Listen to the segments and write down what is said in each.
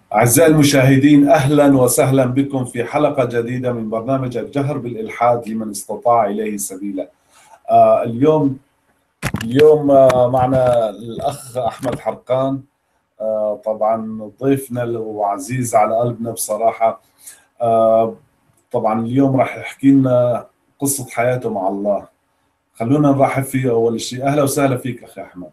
أعزائي المشاهدين أهلا وسهلا بكم في حلقة جديدة من برنامج الجهر بالإلحاد لمن استطاع إليه سبيلا آه اليوم اليوم آه معنا الأخ أحمد حرقان آه طبعا ضيفنا وعزيز على قلبنا بصراحة آه طبعا اليوم راح يحكي لنا قصة حياته مع الله خلونا نرحب فيه أول شيء أهلا وسهلا فيك أخي أحمد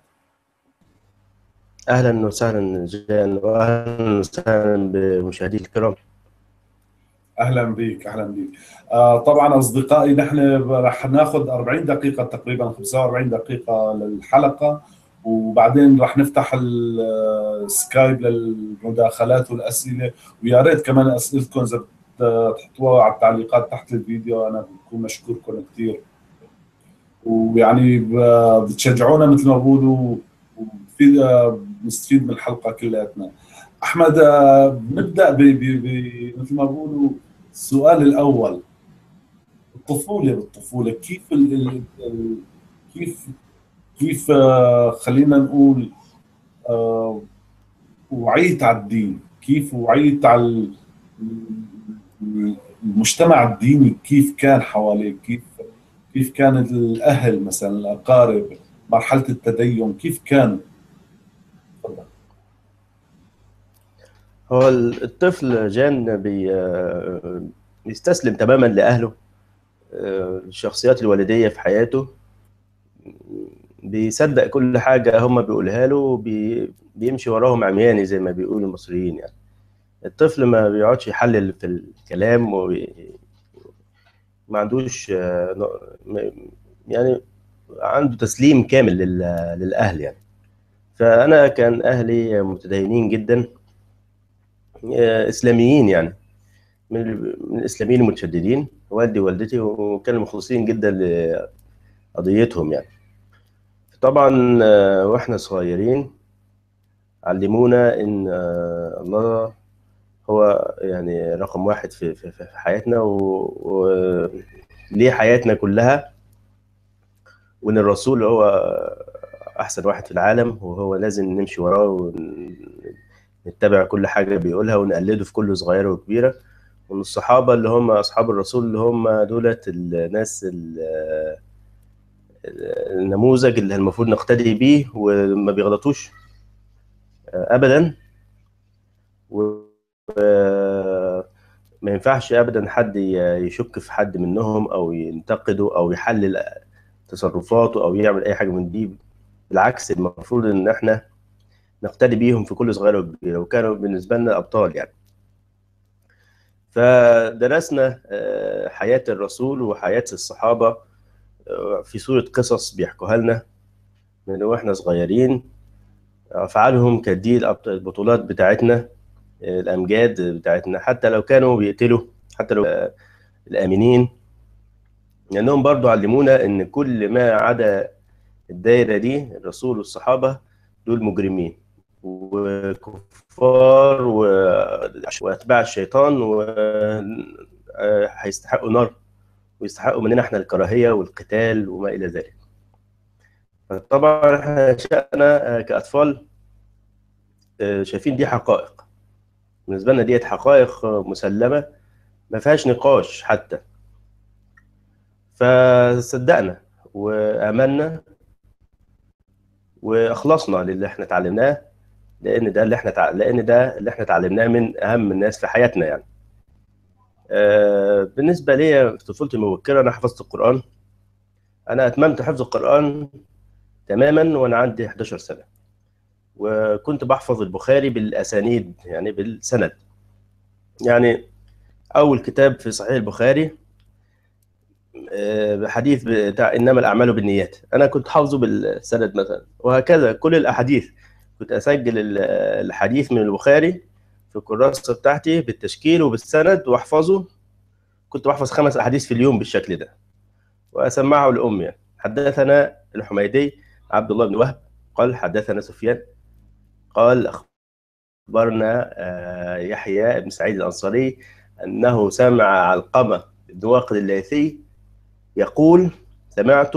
اهلا وسهلا جان واهلا وسهلا بمشاهدي الكرام اهلا بك اهلا بك آه طبعا اصدقائي نحن رح ناخذ 40 دقيقه تقريبا 45 دقيقه للحلقه وبعدين رح نفتح السكايب للمداخلات والاسئله ويا ريت كمان اسئلتكم اذا تحطوها على التعليقات تحت الفيديو انا بكون مشكوركم كثير ويعني بتشجعونا مثل ما بقولوا بنستفيد من الحلقه كلياتنا احمد بنبدا ب مثل ما بقولوا السؤال الاول الطفوله بالطفوله كيف ال ال كيف كيف خلينا نقول وعيت على الدين كيف وعيت على المجتمع الديني كيف كان حواليك كيف كيف كان الاهل مثلا الاقارب مرحله التدين كيف كان هو الطفل جان بي بيستسلم تماما لاهله الشخصيات الوالديه في حياته بيصدق كل حاجه هم بيقولها له بي بيمشي وراهم عمياني زي ما بيقولوا المصريين يعني الطفل ما بيقعدش يحلل في الكلام وما عندوش يعني عنده تسليم كامل للاهل يعني فانا كان اهلي متدينين جدا اسلاميين يعني من من الاسلاميين المتشددين والدي ووالدتي وكانوا مخلصين جدا لقضيتهم يعني طبعا واحنا صغيرين علمونا ان الله هو يعني رقم واحد في في, في حياتنا وليه حياتنا كلها وان الرسول هو احسن واحد في العالم وهو لازم نمشي وراه ونتبع كل حاجه بيقولها ونقلده في كل صغيره وكبيره ومن الصحابه اللي هم اصحاب الرسول اللي هم دولت الناس النموذج اللي المفروض نقتدي بيه وما بيغلطوش ابدا و ما ينفعش ابدا حد يشك في حد منهم او ينتقده او يحلل تصرفاته او يعمل اي حاجه من دي بالعكس المفروض ان احنا نقتدي بيهم في كل صغيره وكبيره وكانوا بالنسبه لنا ابطال يعني فدرسنا حياه الرسول وحياه الصحابه في صوره قصص بيحكوها لنا من واحنا صغيرين افعالهم كانت دي البطولات بتاعتنا الامجاد بتاعتنا حتى لو كانوا بيقتلوا حتى لو الامنين لانهم برضو علمونا ان كل ما عدا الدايره دي الرسول والصحابه دول مجرمين وكفار واتباع الشيطان وهيستحقوا نار ويستحقوا مننا احنا الكراهيه والقتال وما الى ذلك طبعا احنا شأنا كاطفال شايفين دي حقائق بالنسبه لنا ديت حقائق مسلمه ما فيهاش نقاش حتى فصدقنا وامنا واخلصنا للي احنا اتعلمناه لان ده اللي احنا تع... لان ده اللي احنا اتعلمناه من اهم الناس في حياتنا يعني آه بالنسبه لي في طفولتي المبكره انا حفظت القران انا اتممت حفظ القران تماما وانا عندي 11 سنه وكنت بحفظ البخاري بالاسانيد يعني بالسند يعني اول كتاب في صحيح البخاري حديث بتاع انما الاعمال بالنيات انا كنت حافظه بالسند مثلا وهكذا كل الاحاديث كنت اسجل الحديث من البخاري في الكراسه بتاعتي بالتشكيل وبالسند واحفظه كنت بحفظ خمس احاديث في اليوم بالشكل ده واسمعه لامي حدثنا الحميدي عبد الله بن وهب قال حدثنا سفيان قال اخبرنا يحيى بن سعيد الانصاري انه سمع علقمه بن واقد الليثي يقول سمعت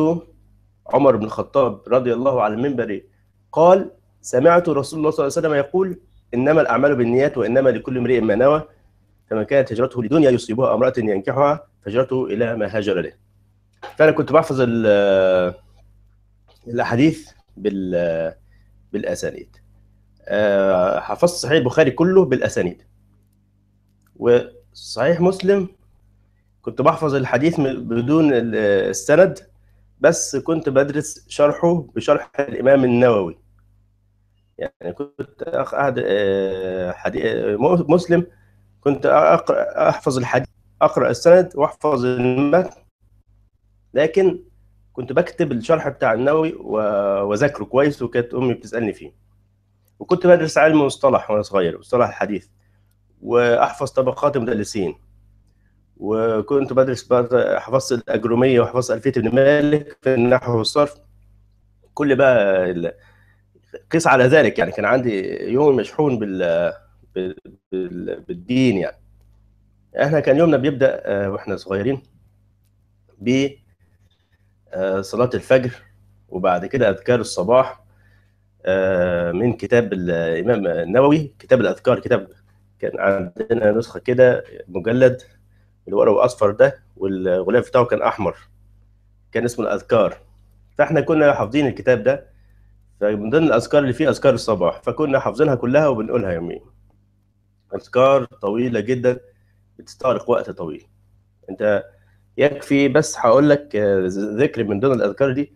عمر بن الخطاب رضي الله على المنبر قال سمعت رسول الله صلى الله عليه وسلم يقول انما الاعمال بالنيات وانما لكل امرئ ما نوى فمن كانت هجرته لدنيا يصيبها امراه ينكحها فهجرته الى ما هاجر له فانا كنت بحفظ ال- الاحاديث بال بالاسانيد آه، حفظت صحيح البخاري كله بالاسانيد وصحيح مسلم كنت بحفظ الحديث من- بدون ال- السند بس كنت بدرس شرحه بشرح الامام النووي يعني كنت أخ- أحد آه، حدي- آه، مسلم كنت اقرا احفظ الحديث اقرا السند واحفظ المتن لكن كنت بكتب الشرح بتاع النووي و- واذاكره كويس وكانت امي بتسالني فيه وكنت بدرس علم مصطلح وانا صغير مصطلح الحديث واحفظ طبقات المدلسين وكنت بدرس بقى حفظت الاجروميه وحفظت الفيه ابن مالك في النحو والصرف كل بقى ال- قيس على ذلك يعني كان عندي يوم مشحون بال بال- بال- بالدين يعني احنا كان يومنا بيبدا آه، واحنا صغيرين ب آه، صلاه الفجر وبعد كده اذكار الصباح آه، من كتاب الامام النووي كتاب الاذكار كتاب كان عندنا نسخه كده مجلد الورق اصفر ده والغلاف بتاعه كان احمر كان اسمه الاذكار فاحنا كنا حافظين الكتاب ده فمن ضمن الاذكار اللي فيه اذكار الصباح فكنا حافظينها كلها وبنقولها يوميا اذكار طويله جدا بتستغرق وقت طويل انت يكفي بس هقول لك آه، ذكر من ضمن الاذكار دي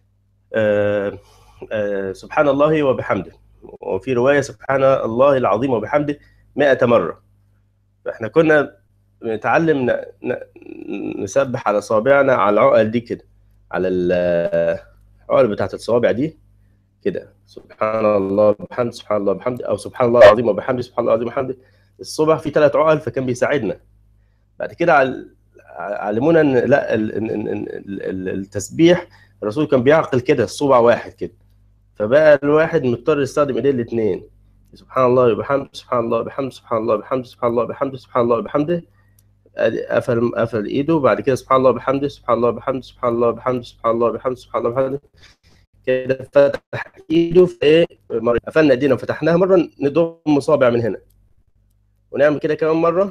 آه، آه، سبحان الله وبحمده وفي روايه سبحان الله العظيم وبحمده 100 مره فاحنا كنا نتعلم ن- ن- نسبح على صوابعنا على العقل دي كده على ال- العقل بتاعت الصوابع دي كده سبحان الله وبحمده سبحان الله وبحمده او سبحان الله العظيم وبحمده سبحان الله العظيم وبحمده الصبح فيه ثلاث عقل فكان بيساعدنا بعد كده عل- علمونا ان لا ال- إن- إن- إن ال- التسبيح الرسول كان بيعقل كده الصبع واحد كده فبقى الواحد مضطر يستخدم ايديه الاثنين سبحان الله وبحمده سبحان الله وبحمده سبحان الله وبحمده سبحان الله وبحمده سبحان الله وبحمده أدي قفل قفل ايده وبعد كده سبحان الله وبحمده سبحان الله وبحمده سبحان الله وبحمده سبحان الله وبحمده سبحان الله وبحمده كده فتح ايده في ايه مرة قفلنا ايدينا وفتحناها مره نضم صابع من هنا ونعمل كده كمان مره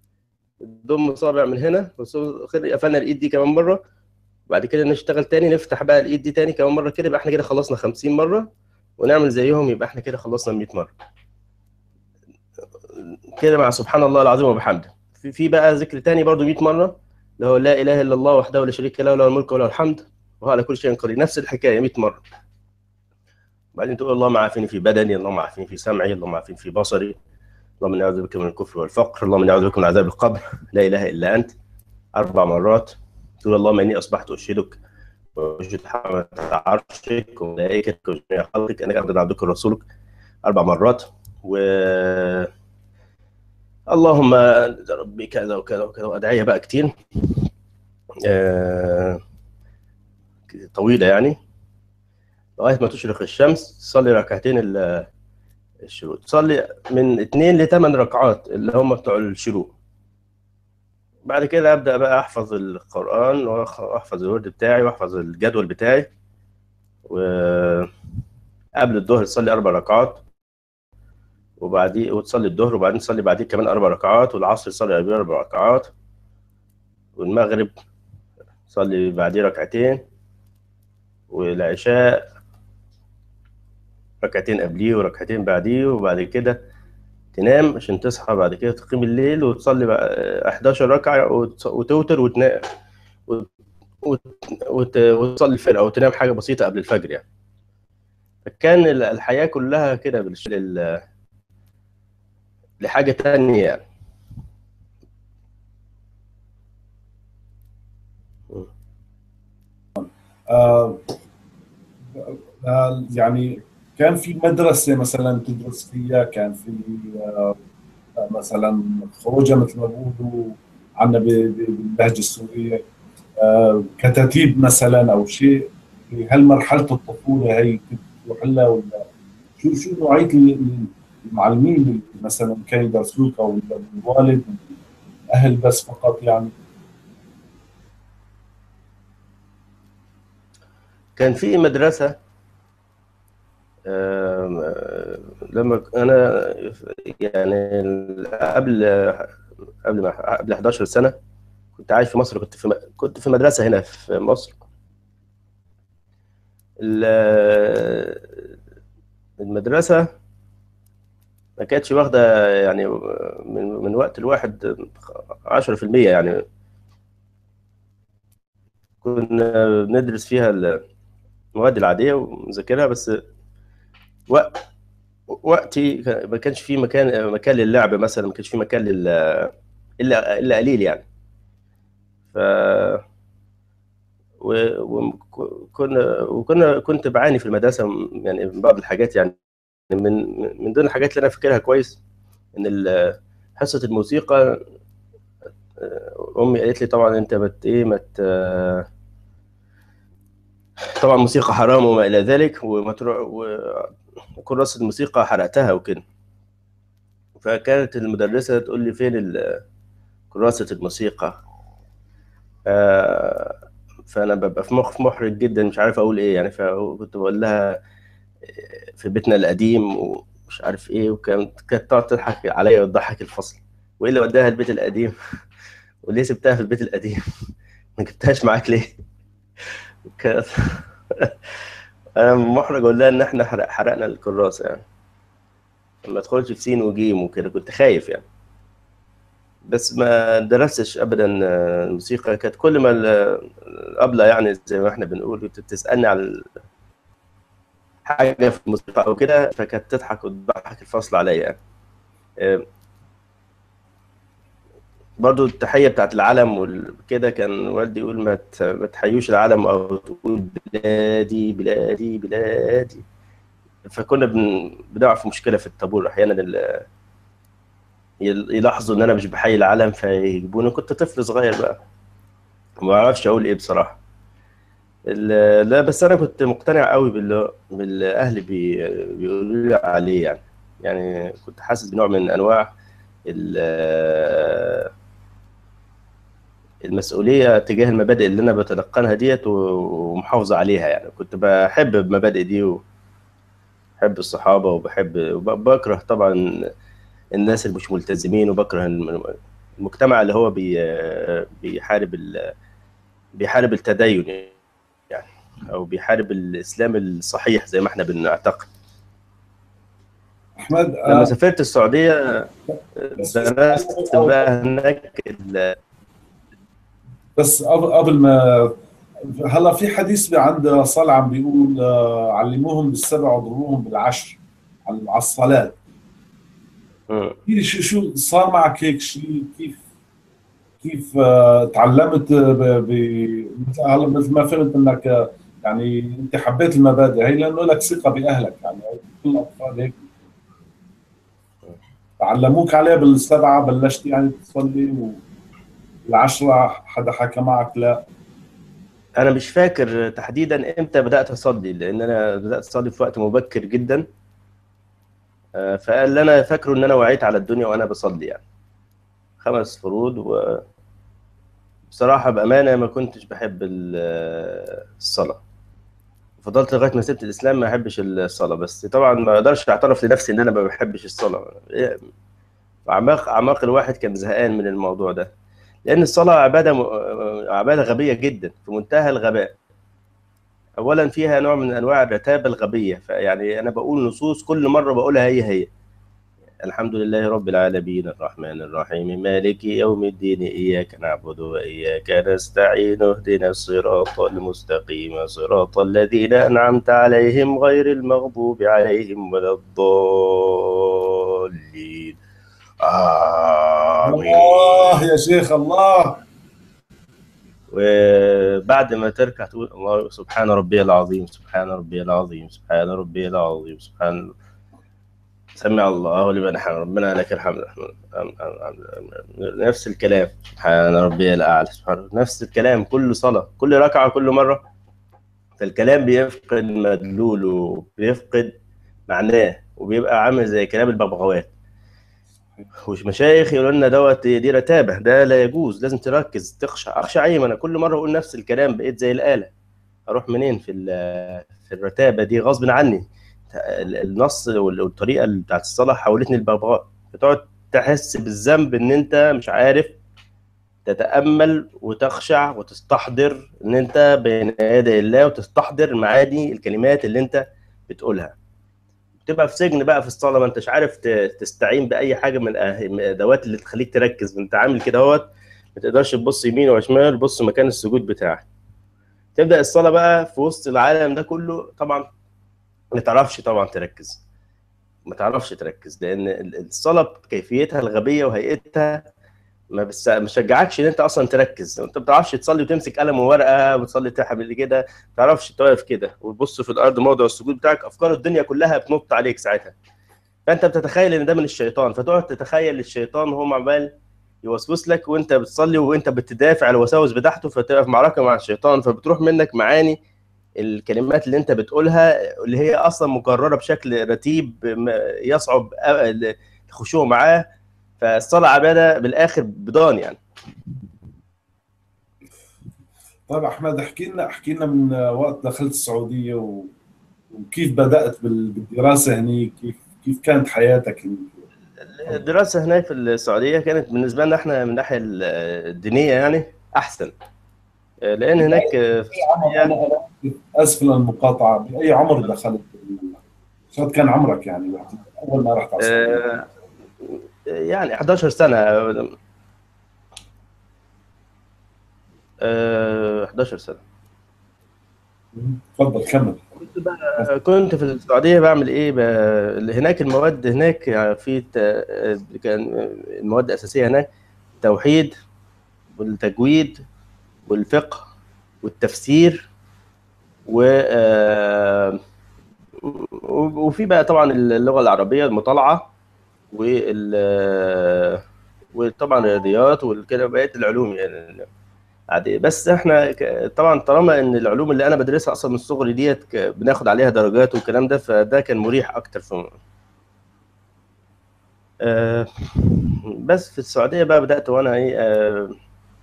نضم صابع من هنا وصو- خد- قفلنا الايد دي كمان مره بعد كده نشتغل تاني نفتح بقى الايد دي تاني كمان مره كده يبقى احنا كده خلصنا 50 مره ونعمل زيهم يبقى احنا كده خلصنا 100 مره كده مع سبحان الله العظيم وبحمده في في بقى ذكر تاني برضو 100 مره اللي هو لا اله الا الله وحده لا شريك له له الملك وله الحمد وهو على كل شيء قدير نفس الحكايه 100 مره بعدين تقول اللهم عافني في بدني اللهم عافني في سمعي اللهم عافني في بصري اللهم اني اعوذ بك من الكفر والفقر اللهم اني اعوذ بك من عذاب القبر لا اله الا انت اربع مرات تقول اللهم اني اصبحت اشهدك واشهد حملة عرشك وملائكتك وجميع خلقك انك عبد عبدك ورسولك اربع مرات و اللهم أنت ربي كذا وكذا وكذا وادعيه بقى كتير آه، طويله يعني لغايه ما تشرق الشمس تصلي ركعتين ال- الشروق تصلي من اثنين لثمان ركعات اللي هم بتوع الشروق بعد كده ابدا بقى احفظ القران واحفظ الورد بتاعي واحفظ الجدول بتاعي وقبل الظهر تصلي اربع ركعات وبعدين وتصلي الظهر وبعدين تصلي بعدين كمان اربع ركعات والعصر تصلي قبليه اربع ركعات والمغرب تصلي بعديه ركعتين والعشاء ركعتين قبليه وركعتين بعديه وبعد كده تنام عشان تصحى بعد كده تقيم الليل وتصلي بقى 11 ركعة وت- وتوتر وتنام وت... وت... وت... وتصلي الفجر أو تنام حاجة بسيطة قبل الفجر يعني فكان ال- الحياة كلها كده بالش... لل... لحاجة تانية يعني آه آه، يعني كان في مدرسة مثلا تدرس فيها كان في آه، مثلا خروجه مثل ما بيقولوا عنا ب- ب- باللهجة السورية آه، كتاتيب مثلا أو شيء في هالمرحلة الطفولة هي كنت تروح لها ولا شو شو نوعية ال- المعلمين اللي مثلا كانوا يدرسوك أو الوالد الأهل بس فقط يعني كان في مدرسة آم، آه، لما ك- انا يعني قبل قبل ما قبل 11 سنه كنت عايش في مصر كنت في م- كنت في مدرسه هنا في مصر ال- المدرسه ما كانتش واخده يعني من من وقت الواحد 10% يعني كنا بندرس فيها المواد العاديه ونذاكرها بس وقت وقتي كان- ما كانش في مكان مكان للعب مثلا ما كانش في مكان لل الا الا قليل يعني ف و- وكنا وكنا كنت بعاني في المدرسه م- يعني من بعض الحاجات يعني من من ضمن الحاجات اللي انا فاكرها كويس ان ال- حصه الموسيقى آه، امي قالت لي طبعا انت بت ايه ما ت- طبعا موسيقى حرام وما الى ذلك وما تروح و- وكراسه الموسيقى حرقتها وكده فكانت المدرسه تقول لي فين ال- كراسه الموسيقى آه، فانا ببقى في موقف محرج جدا مش عارف اقول ايه يعني فكنت بقول لها في بيتنا القديم ومش عارف ايه وكانت كانت تقعد تضحك عليا وتضحك الفصل وايه اللي وداها البيت القديم وليه سبتها في البيت القديم ما جبتهاش معاك ليه كانت انا محرج اقول لها ان احنا حرق حرقنا الكراسه يعني ما ادخلش في سين وجيم وكده كنت خايف يعني بس ما درستش ابدا الموسيقى كانت كل ما ال- الابله يعني زي ما احنا بنقول كنت بتسالني على حاجه في الموسيقى او كده فكانت تضحك وتضحك الفصل عليا يعني آه، برضو التحيه بتاعت العلم وكده كان والدي يقول ما ت- ما تحيوش العلم او تقول بلادي بلادي بلادي فكنا بن- بنقع في مشكله في الطابور احيانا ال- يل- يلاحظوا ان انا مش بحيي العلم فيجيبوني كنت طفل صغير بقى ما اعرفش اقول ايه بصراحه ال- لا بس انا كنت مقتنع قوي باللي باللي اهلي بي بيقولوا لي عليه يعني يعني كنت حاسس بنوع من انواع ال- المسؤوليه تجاه المبادئ اللي انا بتلقنها ديت ومحافظه عليها يعني كنت بحب المبادئ دي وبحب الصحابه وبحب وبكره طبعا الناس اللي مش ملتزمين وبكره الم- المجتمع اللي هو بي بيحارب ال- بيحارب التدين يعني او بيحارب الاسلام الصحيح زي ما احنا بنعتقد احمد لما آه، سافرت السعوديه درست بقى هناك ال- بس قبل قبل ما هلا في حديث عند صالح عم بيقول آه، علموهم بالسبع وضروهم بالعشر على على الصلاه مم. في شو شو صار معك هيك شيء كيف كيف آه، تعلمت ب... ب... مثل هلا مثل ما فهمت انك آه، يعني انت حبيت المبادئ هي لانه لك ثقه باهلك يعني كل الاطفال هيك تعلموك عليه بالسبعه بلشت يعني تصلي والعشره حدا حكى معك لا انا مش فاكر تحديدا امتى بدات اصلي لان انا بدات اصلي في وقت مبكر جدا آه، فاللي انا فاكره ان انا وعيت على الدنيا وانا بصلي يعني خمس فروض و بصراحة بأمانة ما كنتش بحب ال- الصلاة فضلت لغاية ما سبت الإسلام ما أحبش الصلاة بس طبعا ما أقدرش أعترف لنفسي إن أنا ما بحبش الصلاة إيه، أعماق أعماق الواحد كان زهقان من الموضوع ده لأن الصلاة عبادة م... عبادة غبية جدا في منتهى الغباء أولا فيها نوع من أنواع الرتابة الغبية فيعني أنا بقول نصوص كل مرة بقولها هي هي الحمد لله رب العالمين الرحمن الرحيم مالك يوم الدين إياك نعبد وإياك نستعين اهدنا الصراط المستقيم صراط الذين أنعمت عليهم غير المغضوب عليهم ولا الضالين آمين الله يا شيخ الله وبعد ما تركع تقول الله سبحان ربي العظيم سبحان ربي العظيم سبحان ربي العظيم سبحان سمع الله لمن حمد ربنا لك الحمد أم- أم- أم- نفس الكلام سبحان ربي الأعلى سبحان نفس الكلام كل صلاة كل ركعة كل مرة فالكلام بيفقد مدلوله بيفقد معناه وبيبقى عامل زي كلام الببغاوات وش مشايخ يقولوا لنا دوت دي رتابه ده لا يجوز لازم تركز تخشع اخشع عيم انا كل مره اقول نفس الكلام بقيت زي الاله اروح منين في ال- في الرتابه دي غصب عني النص والطريقه بتاعت الصلاه حولتني لبغبغاء بتقعد تحس بالذنب ان انت مش عارف تتامل وتخشع وتستحضر ان انت بين يدي الله وتستحضر معاني الكلمات اللي انت بتقولها تبقى في سجن بقى في الصلاه ما انتش عارف تستعين باي حاجه من الادوات اللي تخليك تركز انت عامل كده اهوت ما تقدرش تبص يمين ولا شمال بص مكان السجود بتاعك تبدا الصلاه بقى في وسط العالم ده كله طبعا ما تعرفش طبعا تركز ما تعرفش تركز لان الصلاه بكيفيتها الغبيه وهيئتها ما بس ما شجعكش ان انت اصلا تركز انت ما بتعرفش تصلي وتمسك قلم وورقه وتصلي تحمل كده ما تعرفش تقف كده وتبص في الارض موضع السجود بتاعك افكار الدنيا كلها بتنط عليك ساعتها فانت بتتخيل ان ده من الشيطان فتقعد تتخيل الشيطان هو عمال يوسوس لك وانت بتصلي وانت بتدافع الوساوس بتاعته فتبقى في معركه مع الشيطان فبتروح منك معاني الكلمات اللي انت بتقولها اللي هي اصلا مكرره بشكل رتيب يصعب الخشوع معاه فالصلاه عباده بالاخر بضان يعني طيب احمد احكي لنا احكي لنا من وقت دخلت السعوديه و... وكيف بدات بالدراسه هنيك كيف كيف كانت حياتك هنيك الدراسه هناك في السعوديه كانت بالنسبه لنا احنا من الناحيه الدينيه يعني احسن لان هناك في السعوديه اسفل المقاطعه باي عمر دخلت شو كان عمرك يعني اول ما رحت على السعوديه يعني 11 سنه أه 11 سنه تفضل كمل كنت بقى كنت في السعوديه بعمل ايه بقى هناك المواد هناك يعني في كان المواد الاساسيه هناك التوحيد والتجويد والفقه والتفسير و وفي بقى طبعا اللغه العربيه المطالعه وال وطبعا الرياضيات والكده بقيه العلوم يعني عادي بس احنا طبعا طالما ان العلوم اللي انا بدرسها اصلا من صغري ديت بناخد عليها درجات والكلام ده فده كان مريح اكتر في أه بس في السعوديه بقى بدات وانا ايه أه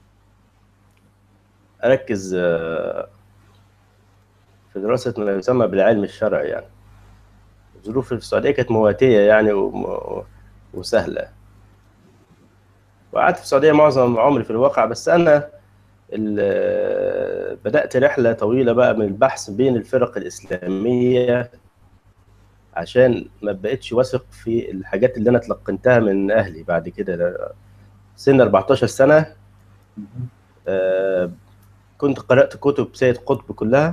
اركز أه في دراسه ما يسمى بالعلم الشرعي يعني الظروف في السعوديه كانت مواتيه يعني وسهله وقعدت في السعوديه معظم عمري في الواقع بس انا بدات رحله طويله بقى من البحث بين الفرق الاسلاميه عشان ما بقتش واثق في الحاجات اللي انا تلقنتها من اهلي بعد كده سن 14 سنه كنت قرات كتب سيد قطب كلها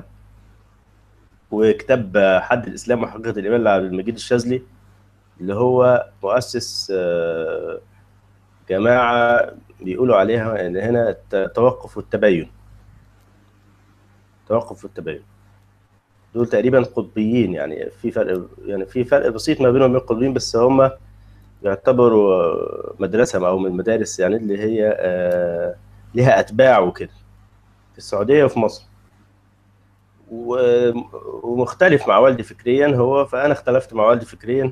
وكتاب حد الاسلام وحقيقه الايمان لعبد المجيد الشاذلي اللي هو مؤسس جماعه بيقولوا عليها ان هنا التوقف والتبين التوقف والتبين دول تقريبا قطبيين يعني في فرق يعني في فرق بسيط ما بينهم وبين القطبيين بس هم يعتبروا مدرسه او من المدارس يعني اللي هي لها اتباع وكده في السعوديه وفي مصر ومختلف مع والدي فكريا هو فانا اختلفت مع والدي فكريا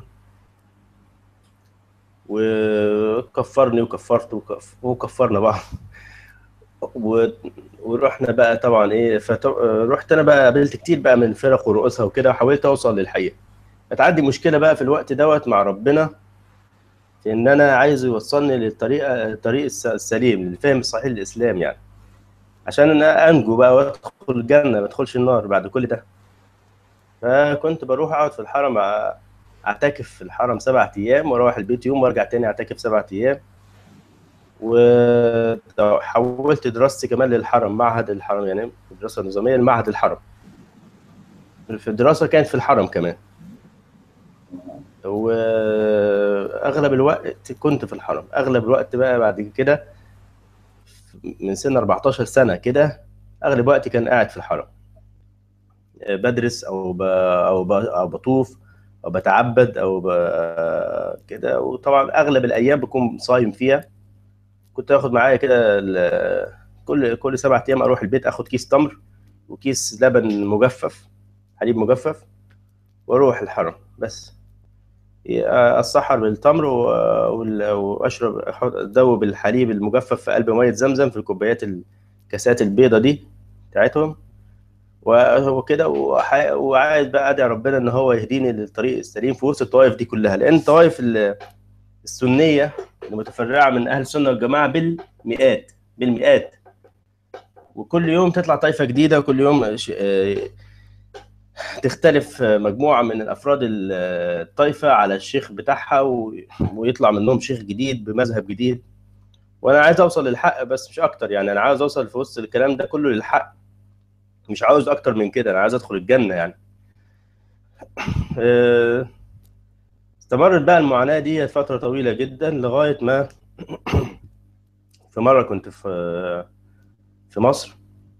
وكفرني وكفرته وكف... وكفرنا بعض و... ورحنا بقى طبعا ايه فت... رحت انا بقى قابلت كتير بقى من فرق ورؤوسها وكده وحاولت اوصل للحقيقه فتعدي مشكله بقى في الوقت دوت مع ربنا في ان انا عايز يوصلني للطريقه الطريق السليم للفهم الصحيح للاسلام يعني عشان انا انجو بقى وادخل الجنه ما ادخلش النار بعد كل ده فكنت بروح اقعد في الحرم اعتكف في الحرم سبعة ايام واروح البيت يوم وارجع تاني اعتكف سبعة ايام وحولت دراستي كمان للحرم معهد الحرم يعني الدراسه النظاميه لمعهد الحرم في الدراسه كانت في الحرم كمان واغلب الوقت كنت في الحرم اغلب الوقت بقى بعد كده من سن 14 سنه كده اغلب وقتي كان قاعد في الحرم بدرس او ب... او ب... او بطوف او بتعبد او ب... كده وطبعا اغلب الايام بكون صايم فيها كنت اخد معايا كده ال... كل كل سبع ايام اروح البيت اخد كيس تمر وكيس لبن مجفف حليب مجفف واروح الحرم بس السحر بالتمر واشرب ادوب الحليب المجفف في قلب ميه زمزم في الكوبايات الكاسات البيضه دي بتاعتهم وكده وح- وقاعد بقى ادعي ربنا ان هو يهديني للطريق السليم في وسط الطوائف دي كلها لان الطوائف ال- السنيه المتفرعه من اهل السنه والجماعه بالمئات بالمئات وكل يوم تطلع طائفه جديده وكل يوم ش- آه، تختلف مجموعه من الافراد ال- الطائفه على الشيخ بتاعها و- ويطلع منهم شيخ جديد بمذهب جديد وانا عايز اوصل للحق بس مش اكتر يعني انا عاوز اوصل في وسط الكلام ده كله للحق مش عاوز اكتر من كده انا عايز ادخل الجنه يعني آه، استمرت بقى المعاناه دي فتره طويله جدا لغايه ما في مره كنت في في مصر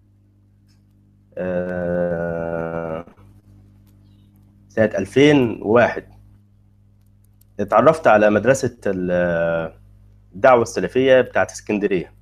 آه، سنه 2001 اتعرفت على مدرسه ال- الدعوه السلفيه بتاعت اسكندريه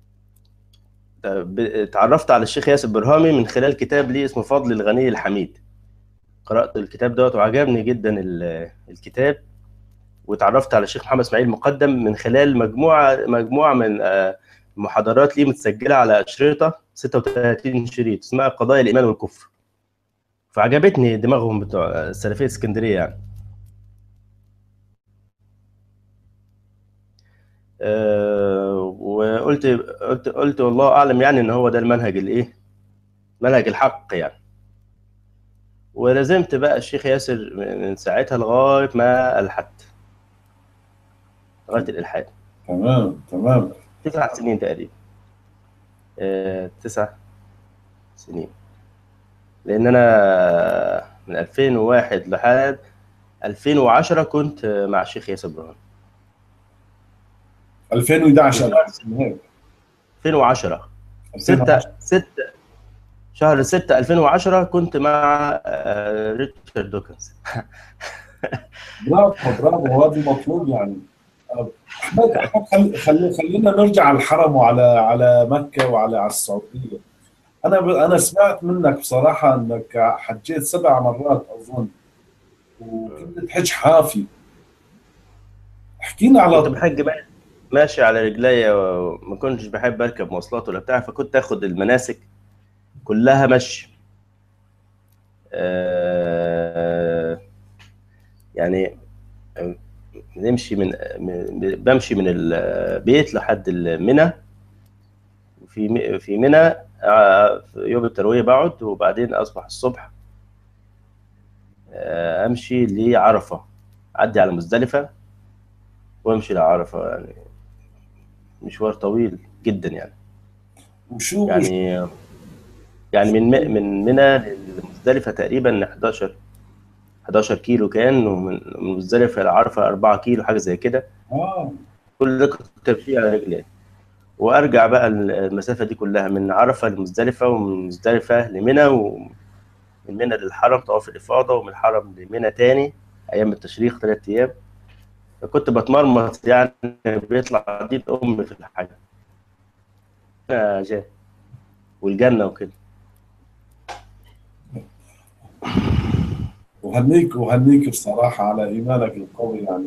ب- اتعرفت على الشيخ ياسر برهامي من خلال كتاب ليه اسمه فضل الغني الحميد قرأت الكتاب دوت وعجبني جدا ال- الكتاب واتعرفت على الشيخ محمد اسماعيل مقدم من خلال مجموعة مجموعة من آه، محاضرات ليه متسجلة على أشرطة 36 شريط اسمها قضايا الإيمان والكفر فعجبتني دماغهم بتوع السلفية اسكندرية يعني آه، وقلت قلت قلت والله اعلم يعني ان هو ده المنهج الايه منهج الحق يعني ولازمت بقى الشيخ ياسر من ساعتها لغايه ما الحدت لغايه الالحاد تمام تمام تسع سنين تقريبا آه، تسع سنين لان انا من 2001 لحد 2010 كنت مع الشيخ ياسر ابراهيم 2011 هيك 2010 6 6 شهر 6 2010 كنت مع آه، ريتشارد دوكنز برافو برافو هذا المطلوب يعني احمد احمد خل... خل... خلينا نرجع على الحرم وعلى على مكه وعلى على السعوديه انا ب... انا سمعت منك بصراحه انك حجيت سبع مرات اظن وكنت تحج حافي احكي لنا كنت على بحج بقى ماشي على رجليا وما كنتش بحب اركب مواصلات ولا بتاع فكنت اخد المناسك كلها مشي آه، يعني نمشي من من- بمشي من البيت لحد المنى في م- في منى آه، في يوم التروية بقعد وبعدين اصبح الصبح آه، امشي لعرفة اعدي على مزدلفة وامشي لعرفة يعني مشوار طويل جدا يعني وشو يعني يعني من م- من منى للمزدلفة تقريبا 11 11 كيلو كان ومن من مزدلفة لعرفة 4 كيلو حاجة زي كده اه كل ده كنت بمشي على رجلي وارجع بقى المسافة دي كلها من عرفة لمزدلفة ومن مزدلفة لمنى ومن منى للحرم طواف الإفاضة ومن الحرم لمنى تاني أيام التشريق ثلاث أيام فكنت بتمرمط يعني بيطلع دي الأم في الحاجة يا جاه والجنة وكده وهنيك وهنيك بصراحه على ايمانك القوي يعني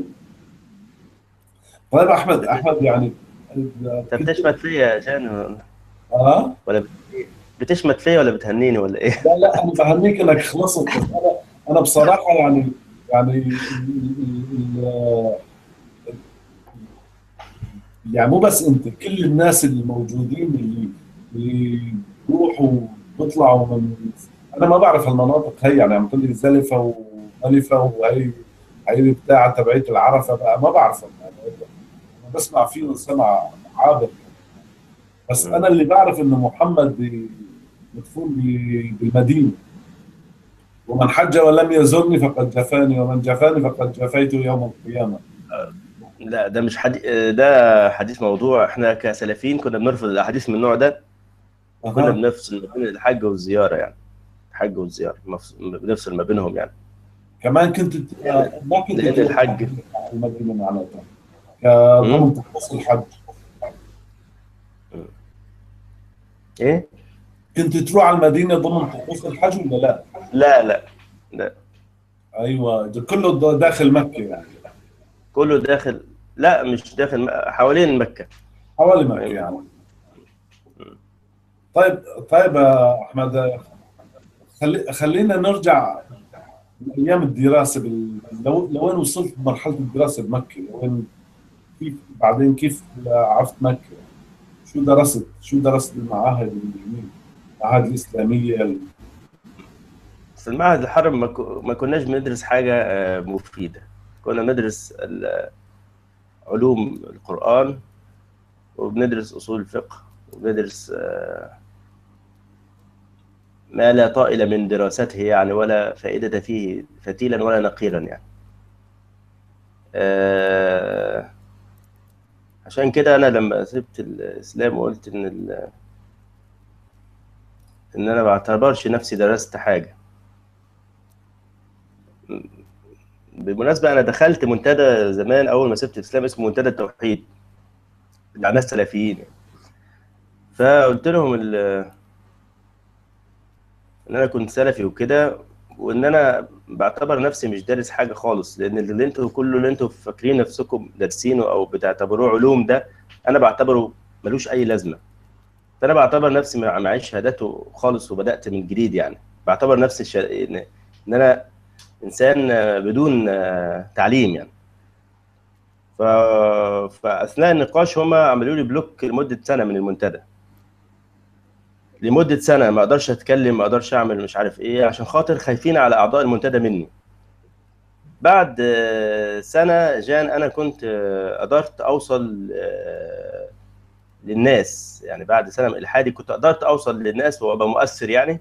طيب احمد احمد يعني انت بتشمت فيا يا جان اه ولا بت- بتشمت فيا ولا بتهنيني ولا ايه؟ لا لا انا بهنيك انك خلصت بس انا انا بصراحه يعني يعني ال- ال- يعني مو بس انت كل الناس اللي موجودين اللي اللي بيروحوا بيطلعوا من انا ما بعرف المناطق هي يعني عم تقول لي زلفه وملفه وهي هي بتاع تبعيه العرفه بقى ما بعرفهم يعني انا بسمع فيه سمع عابر بس انا اللي بعرف انه محمد ب- مدفون ب- بالمدينه ومن حج ولم يزرني فقد جفاني ومن جفاني فقد جفيته يوم القيامه لا ده مش حديث ده حديث موضوع احنا كسلفيين كنا بنرفض الاحاديث من النوع ده كنا أها. بنفصل ما بين الحج والزياره يعني الحج والزياره مفص- بنفصل ما بينهم يعني كمان كنت ت- آه، ما كنت لأن تروح الحج- المدينه معناتها كضمن تخصص الحج ايه؟ كنت تروح على المدينه ضمن طقوس الحج ولا لا؟ لا لا لا ايوه ده كله دا- داخل مكه يعني كله داخل لا مش داخل م- حوالين مكه حوالي مكه يعني طيب طيب يا احمد خلي خلينا نرجع ايام الدراسه بال... لو لوين وصلت بمرحله الدراسه بمكه لوين كيف بعدين كيف عرفت مكه شو درست شو درست بالمعاهد المعاهد الاسلاميه في المعهد الحرم ما, ك... ما كناش بندرس حاجه آه، مفيده كنا بندرس ال- علوم القران وبندرس اصول الفقه وبندرس آه، ما لا طائل من دراسته يعني ولا فائدة فيه فتيلا ولا نقيرا يعني آه، عشان كده أنا لما سبت الإسلام وقلت إن ال... إن أنا ما بعتبرش نفسي درست حاجة بالمناسبة أنا دخلت منتدى زمان أول ما سبت الإسلام اسمه منتدى التوحيد بتاع ناس سلفيين يعني. فقلت لهم ال... ان انا كنت سلفي وكده وان انا بعتبر نفسي مش دارس حاجه خالص لان اللي انتوا كله اللي انتوا فاكرين نفسكم دارسينه او بتعتبروه علوم ده انا بعتبره ملوش اي لازمه فانا بعتبر نفسي مع- معيش شهاداته خالص وبدات من جديد يعني بعتبر نفسي ش... ان إن انا انسان آه، بدون آه، تعليم يعني ف... فاثناء النقاش هم عملوا لي بلوك لمده سنه من المنتدى لمده سنه ما اقدرش اتكلم ما اقدرش اعمل مش عارف ايه عشان خاطر خايفين على اعضاء المنتدى مني بعد آه، سنه جان انا كنت آه، قدرت اوصل آه، للناس يعني بعد سنه من الحادي كنت قدرت اوصل للناس وابقى مؤثر يعني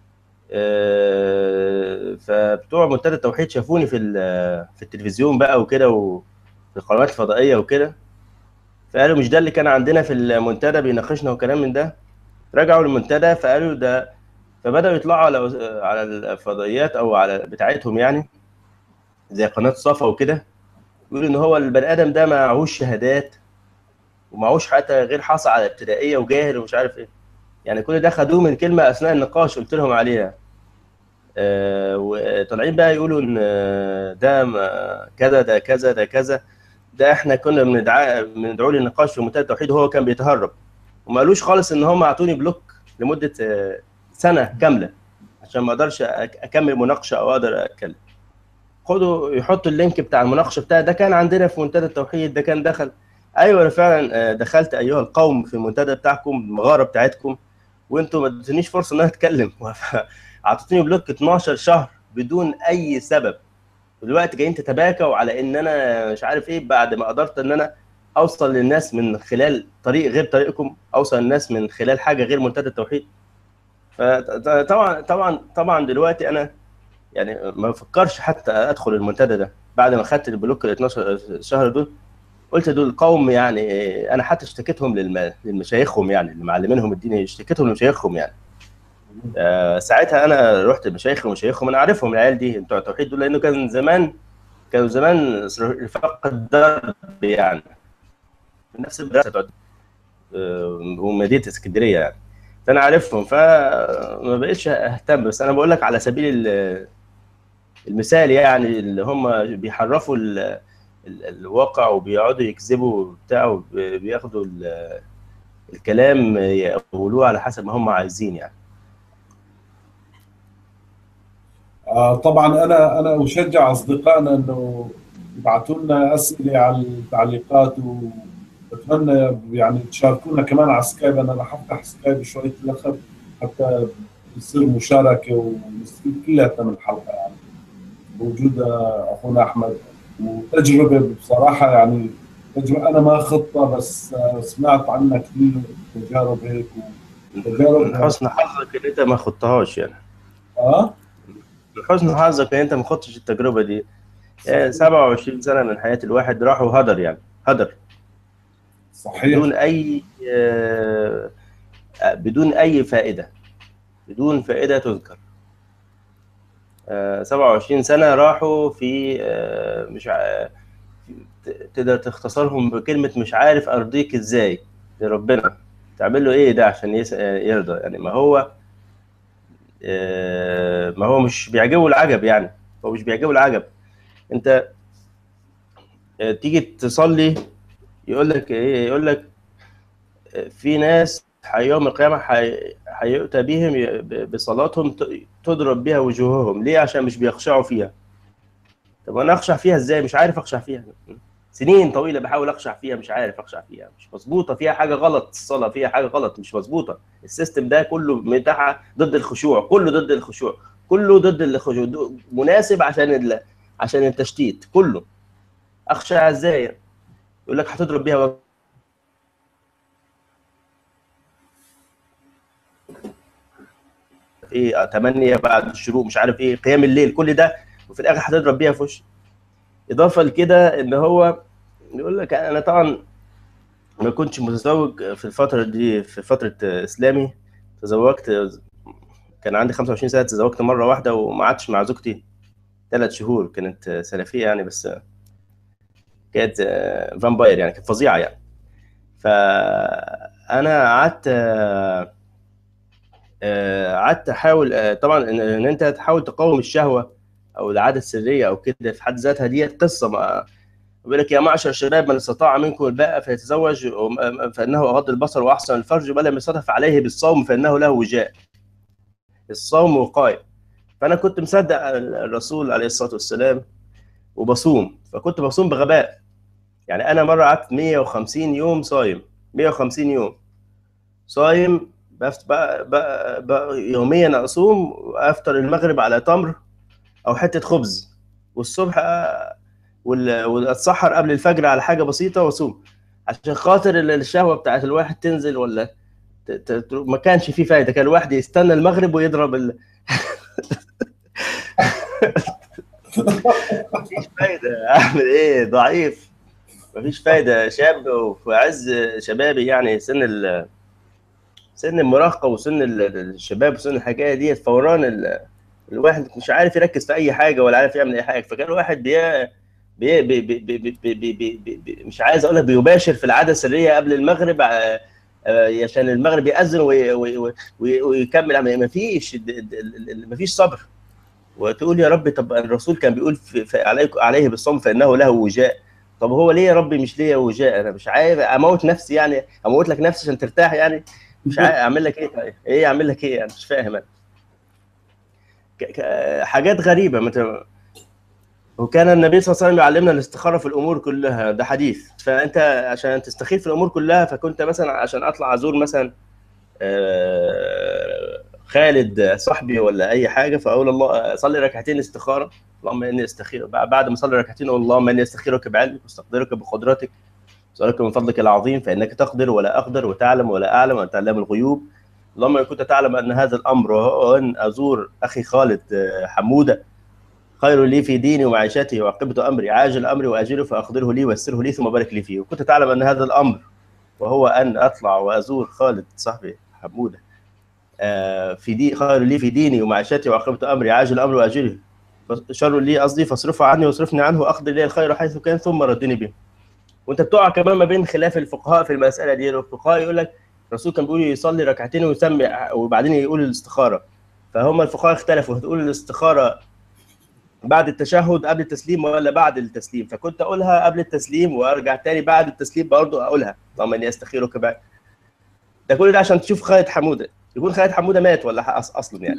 آه، فبتوع منتدى التوحيد شافوني في ال- في التلفزيون بقى وكده وفي القنوات الفضائيه وكده فقالوا مش ده اللي كان عندنا في المنتدى بيناقشنا وكلام من ده رجعوا المنتدى فقالوا ده فبداوا يطلعوا على على الفضائيات او على بتاعتهم يعني زي قناه صفا وكده يقولوا ان هو البني ادم ده معهوش شهادات ومعهوش حتى غير حاصل على ابتدائيه وجاهل ومش عارف ايه يعني كل ده خدوه من كلمه اثناء النقاش قلت لهم عليها آه وطالعين بقى يقولوا ان آه، ده ما- كذا ده كذا ده كذا ده احنا كنا بندعى بندعوه للنقاش في منتدى التوحيد وهو كان بيتهرب وما قالوش خالص ان هم اعطوني بلوك لمده آه، سنه كامله عشان ما اقدرش أك- اكمل مناقشه او اقدر اتكلم خدوا يحطوا اللينك بتاع المناقشه بتاعي ده كان عندنا في منتدى التوحيد ده كان دخل ايوه انا فعلا آه، دخلت ايها القوم في المنتدى بتاعكم المغاره بتاعتكم وانتم ما ادتونيش فرصه ان انا اتكلم اعطيتوني بلوك 12 شهر بدون اي سبب دلوقتي جايين تتباكوا على ان انا مش عارف ايه بعد ما قدرت ان انا اوصل للناس من خلال طريق غير طريقكم اوصل للناس من خلال حاجه غير منتدى التوحيد فطبعا طبعا طبعا دلوقتي انا يعني ما بفكرش حتى ادخل المنتدى ده بعد ما خدت البلوك ال 12 شهر دول قلت دول قوم يعني انا حتى اشتكيتهم للم... للمشايخهم يعني اللي معلمينهم الدين اشتكيتهم لمشايخهم يعني آه ساعتها انا رحت لمشايخ ومشايخهم انا عارفهم العيال دي بتوع التوحيد دول لانه كان زمان كانوا زمان رفاق الدرب يعني في نفس المدرسه بتوع آه، ومدينه اسكندريه يعني فانا عارفهم فما بقتش اهتم بس انا بقول لك على سبيل ال- المثال يعني اللي هم بيحرفوا ال- ال- الواقع وبيقعدوا يكذبوا وبتاع وبياخدوا ال- الكلام يقولوه على حسب ما هم عايزين يعني آه طبعا انا انا اشجع اصدقائنا انه يبعثوا لنا اسئله على التعليقات وبتمنى يعني تشاركونا كمان على سكايب انا رح افتح سكايب شوي الاخر حتى يصير مشاركه ونستفيد كلياتنا من الحلقه يعني بوجود اخونا احمد وتجربه بصراحه يعني تجربه انا ما خطه بس آه، سمعت عنها كثير تجارب هيك وتجارب من حسن حظك ان انت ما خضتهاش يعني اه من حسن حظك ان انت ما خضتش التجربه دي يعني 27 سنه من حياه الواحد راحوا هدر يعني هدر صحيح بدون اي آه، بدون اي فائده بدون فائده تذكر آه، 27 سنه راحوا في آه، مش ع- ت- تقدر تختصرهم بكلمه مش عارف ارضيك ازاي لربنا تعمل له ايه ده عشان يس- يرضى يعني ما هو آه، ما هو مش بيعجبه العجب يعني هو مش بيعجبه العجب انت تيجي تصلي يقول لك ايه يقول لك في ناس يوم القيامة حي- هيؤتى بهم ي- ب- بصلاتهم ت- تضرب بها وجوههم ليه عشان مش بيخشعوا فيها طب انا اخشع فيها ازاي مش عارف اخشع فيها سنين طويله بحاول اخشع فيها مش عارف اخشع فيها مش مظبوطه فيها حاجه غلط الصلاه فيها حاجه غلط مش مظبوطه السيستم ده كله بتاعها ضد الخشوع كله ضد الخشوع كله ضد الخشوع دو- مناسب عشان ال... عشان التشتيت كله اخشع ازاي يقول لك هتضرب بيها وجه. ايه 8 بعد الشروق مش عارف ايه قيام الليل كل ده وفي الاخر هتضرب بيها في وشي اضافه لكده ان هو يقول لك انا طبعا ما كنتش متزوج في الفتره دي في فتره اسلامي تزوجت كان عندي 25 سنه تزوجت مره واحده وما قعدتش مع زوجتي ثلاث شهور كانت سلفيه يعني بس كانت فامباير يعني كانت فظيعه يعني فانا قعدت قعدت احاول طبعا ان إن انت تحاول تقاوم الشهوه او العاده السريه او كده في حد ذاتها ديت قصه ما بيقول لك يا معشر الشباب من استطاع منكم الباء فيتزوج فانه اغض البصر واحسن الفرج بل لم يستطع فعليه بالصوم فانه له وجاء الصوم وقايه فانا كنت مصدق الرسول عليه الصلاه والسلام وبصوم فكنت بصوم بغباء يعني انا مره قعدت 150 يوم صايم 150 يوم صايم بفت بقى بقى بقى يوميا اصوم وافطر المغرب على تمر او حته خبز والصبح وال- واتسحر قبل الفجر على حاجه بسيطه واصوم عشان خاطر ال- الشهوه بتاعت الواحد تنزل ولا ت- ت- ما كانش فيه فايده كان الواحد يستنى المغرب ويضرب ال... مفيش فايده اعمل ايه ضعيف مفيش فايده شاب وفي عز شبابي يعني سن ال... سن المراهقه وسن ال- الشباب وسن الحكايه ديت فوران ال... الواحد مش عارف يركز في اي حاجه ولا عارف يعمل اي حاجه فكان الواحد بي... بي... بي... بي... بي... بي... بي... بي... بي... بي... مش عايز اقول لك بيباشر في العاده السريه قبل المغرب آه، آه، عشان المغرب يأذن وي... وي... وي... ويكمل عمل ما فيش ما فيش صبر وتقول يا رب طب الرسول كان بيقول في... في عليك عليه بالصوم فانه له وجاء طب هو ليه يا ربي مش ليا وجاء انا مش عارف اموت نفسي يعني اموت لك نفسي عشان ترتاح يعني مش عارف اعمل لك ايه طيب ايه اعمل لك ايه انا مش فاهم انا ك- ك- حاجات غريبه مت... وكان النبي صلى الله عليه وسلم يعلمنا الاستخاره في الامور كلها ده حديث فانت عشان تستخير في الامور كلها فكنت مثلا عشان اطلع ازور مثلا آه، خالد صاحبي ولا اي حاجه فاقول الله اصلي ركعتين استخاره اللهم اني استخير بعد ما اصلي ركعتين اقول اللهم اني استخيرك بعلمك واستقدرك بقدرتك اسالك من فضلك العظيم فانك تقدر ولا اقدر وتعلم ولا اعلم وانت علام الغيوب اللهم ان كنت تعلم ان هذا الامر وهو ان ازور اخي خالد آه، حموده خير لي في ديني ومعيشتي وعقبة امري عاجل امري واجله فاقدره لي ويسره لي ثم بارك لي فيه وكنت تعلم ان هذا الامر وهو ان اطلع وازور خالد صاحبي حموده آه، في دي خير لي في ديني ومعيشتي وعقبة امري عاجل امري واجله شر لي قصدي فاصرفه عني واصرفني عنه واقدر لي الخير حيث كان ثم ردني به وانت بتقع كمان ما بين خلاف الفقهاء في المساله دي الفقهاء يقول لك الرسول كان بيقول يصلي ركعتين ويسمي وبعدين يقول الاستخاره فهم الفقهاء اختلفوا هتقول الاستخاره بعد التشهد قبل التسليم ولا بعد التسليم فكنت اقولها قبل التسليم وارجع تاني بعد التسليم برضه اقولها اللهم اني استخيرك بعد ده كل ده عشان تشوف خالد حموده يكون خالد حموده مات ولا أص- اصلا يعني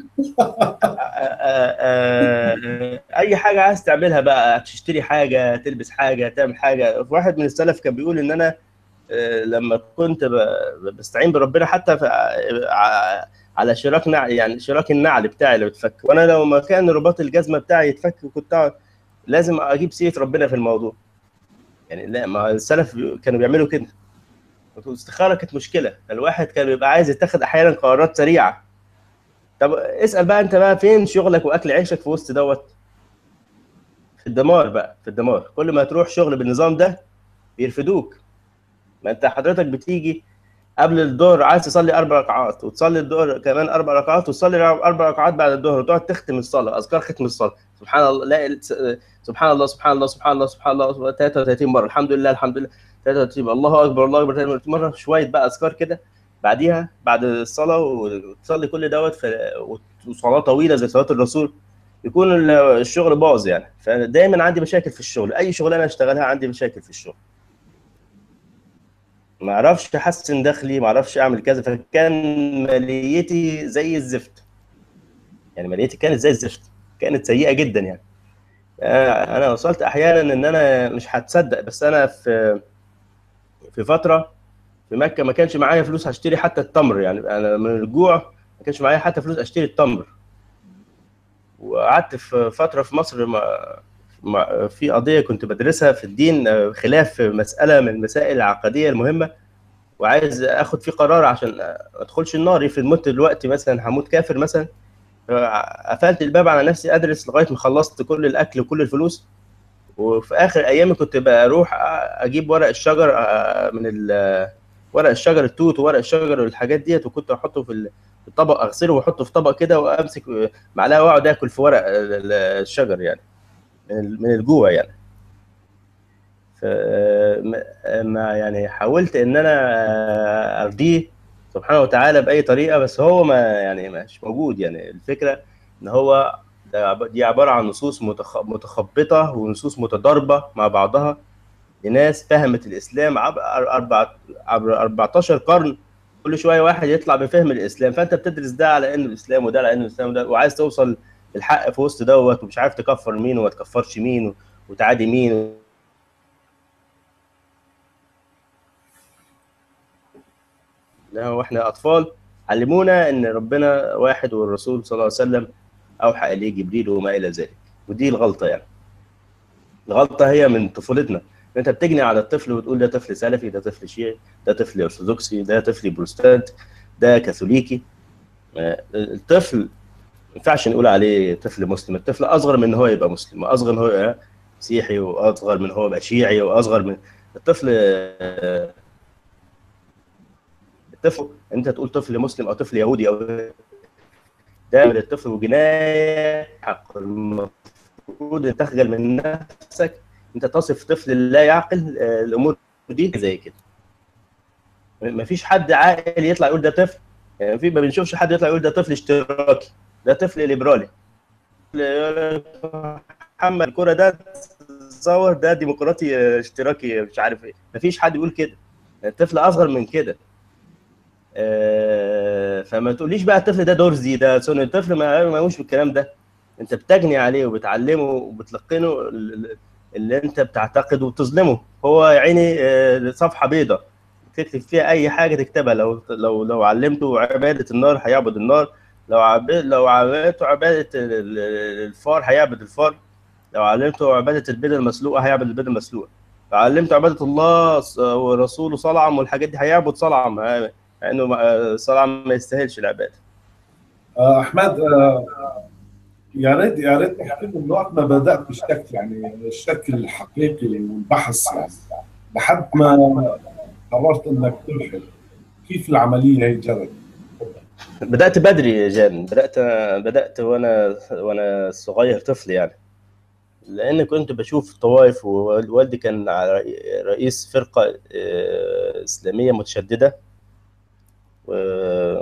اي حاجه عايز تعملها بقى تشتري حاجه تلبس حاجه تعمل حاجه واحد من السلف كان بيقول ان انا آه، لما كنت ب- بستعين بربنا حتى في ع- على شراك نعل يعني شراك النعل بتاعي اللي بتفك وانا لو ما كان رباط الجزمه بتاعي يتفك كنت أقعد- لازم اجيب سيره ربنا في الموضوع يعني لا ما السلف بي- كانوا بيعملوا كده الاستخاره كانت مشكله الواحد كان بيبقى عايز يتخذ احيانا قرارات سريعه طب اسال بقى انت بقى فين شغلك واكل عيشك في وسط دوت في الدمار بقى في الدمار كل ما تروح شغل بالنظام ده بيرفدوك ما انت حضرتك بتيجي قبل الظهر عايز تصلي اربع ركعات وتصلي الظهر كمان اربع ركعات وتصلي اربع ركعات بعد الظهر وتقعد تختم الصلاه اذكار ختم الصلاه سبحان الله لا سبحان الله سبحان الله سبحان الله سبحان الله 33 مره الحمد لله الحمد لله 33 الله اكبر الله اكبر 33 مره شويه بقى اذكار كده بعديها بعد الصلاه وتصلي كل دوت في وصلاه طويله زي صلاه الرسول يكون الشغل باظ يعني فدايما عندي مشاكل في الشغل اي شغلانه اشتغلها عندي مشاكل في الشغل ما اعرفش احسن دخلي ما اعرفش اعمل كذا فكان ماليتي زي الزفت يعني ماليتي كانت زي الزفت كانت سيئه جدا يعني آه، انا وصلت احيانا ان انا مش هتصدق بس انا في في فتره في مكه ما كانش معايا فلوس هشتري حتى التمر يعني انا من الجوع ما كانش معايا حتى فلوس اشتري التمر وقعدت في فتره في مصر ما ما- في قضيه كنت بدرسها في الدين آه، خلاف مساله من المسائل العقديه المهمه وعايز اخد فيه قرار عشان ما ادخلش النار افرض مت دلوقتي مثلا هموت كافر مثلا قفلت الباب على نفسي ادرس لغايه ما خلصت كل الاكل وكل الفلوس وفي اخر ايامي كنت بروح اجيب ورق الشجر آه، من ال- ورق الشجر التوت وورق الشجر والحاجات ديت وكنت احطه في ال- في الطبق اغسله واحطه في طبق كده وامسك معلقه واقعد اكل في ورق ال- الشجر يعني من ال- من الجوع يعني ف ما- ما يعني حاولت ان انا ارضيه سبحانه وتعالى باي طريقه بس هو ما يعني مش موجود يعني الفكره ان هو ده عب- دي عباره عن نصوص متخ- متخبطه ونصوص متضاربه مع بعضها لناس فهمت الاسلام عبر أربع عبر 14 قرن كل شويه واحد يطلع بفهم الاسلام فانت بتدرس ده على انه الاسلام وده على انه الاسلام وده وعايز توصل الحق في وسط دوت ومش عارف تكفر مين وما تكفرش مين وتعادي مين لا واحنا اطفال علمونا ان ربنا واحد والرسول صلى الله عليه وسلم اوحى اليه جبريل وما الى ذلك ودي الغلطه يعني الغلطه هي من طفولتنا انت بتجني على الطفل وتقول ده طفل سلفي ده طفل شيعي ده طفل ارثوذكسي ده طفل بروتستانت ده كاثوليكي آه، الطفل ما ينفعش نقول عليه طفل مسلم الطفل اصغر من ان هو يبقى مسلم واصغر من هو يبقى مسيحي واصغر من هو يبقى شيعي واصغر من الطفل آه، الطفل انت تقول طفل مسلم او طفل يهودي او ده من الطفل وجنايه حق المفروض ان تخجل من نفسك انت تصف طفل لا يعقل آه، الامور دي زي كده ما فيش حد عاقل يطلع يقول ده طفل يعني في ما بنشوفش حد يطلع يقول ده طفل اشتراكي ده طفل ليبرالي محمد الكرة ده تصور ده ديمقراطي آه، اشتراكي مش عارف ايه ما فيش حد يقول كده الطفل اصغر من كده آه، فما تقوليش بقى الطفل ده دورزي ده سنة الطفل ما ما يقومش بالكلام ده انت بتجني عليه وبتعلمه وبتلقنه ال- ال- اللي انت بتعتقده وبتظلمه هو يا عيني آه، صفحه بيضاء تكتب فيها اي حاجه تكتبها لو لو لو علمته عباده النار هيعبد النار لو عب... لو علمته عباده ال- ال- الفار هيعبد الفار لو علمته عباده البيضه المسلوقه هيعبد البيضه المسلوقه لو علمته عباده الله ص- ورسوله صلعم والحاجات دي هيعبد صلعم آه، مع انه ما- صلعم ما يستاهلش العباده آه، احمد آه، يا ريت يا ريت تحكي لي من وقت ما بدات الشك يعني الشك الحقيقي والبحث يعني لحد ما قررت انك تلحد كيف العمليه هي جرت؟ بدأت بدري يا جان بدأت بدأت وأنا وأنا صغير طفل يعني لأن كنت بشوف طوائف ووالدي كان رئي- رئيس فرقة آه، إسلامية متشددة و-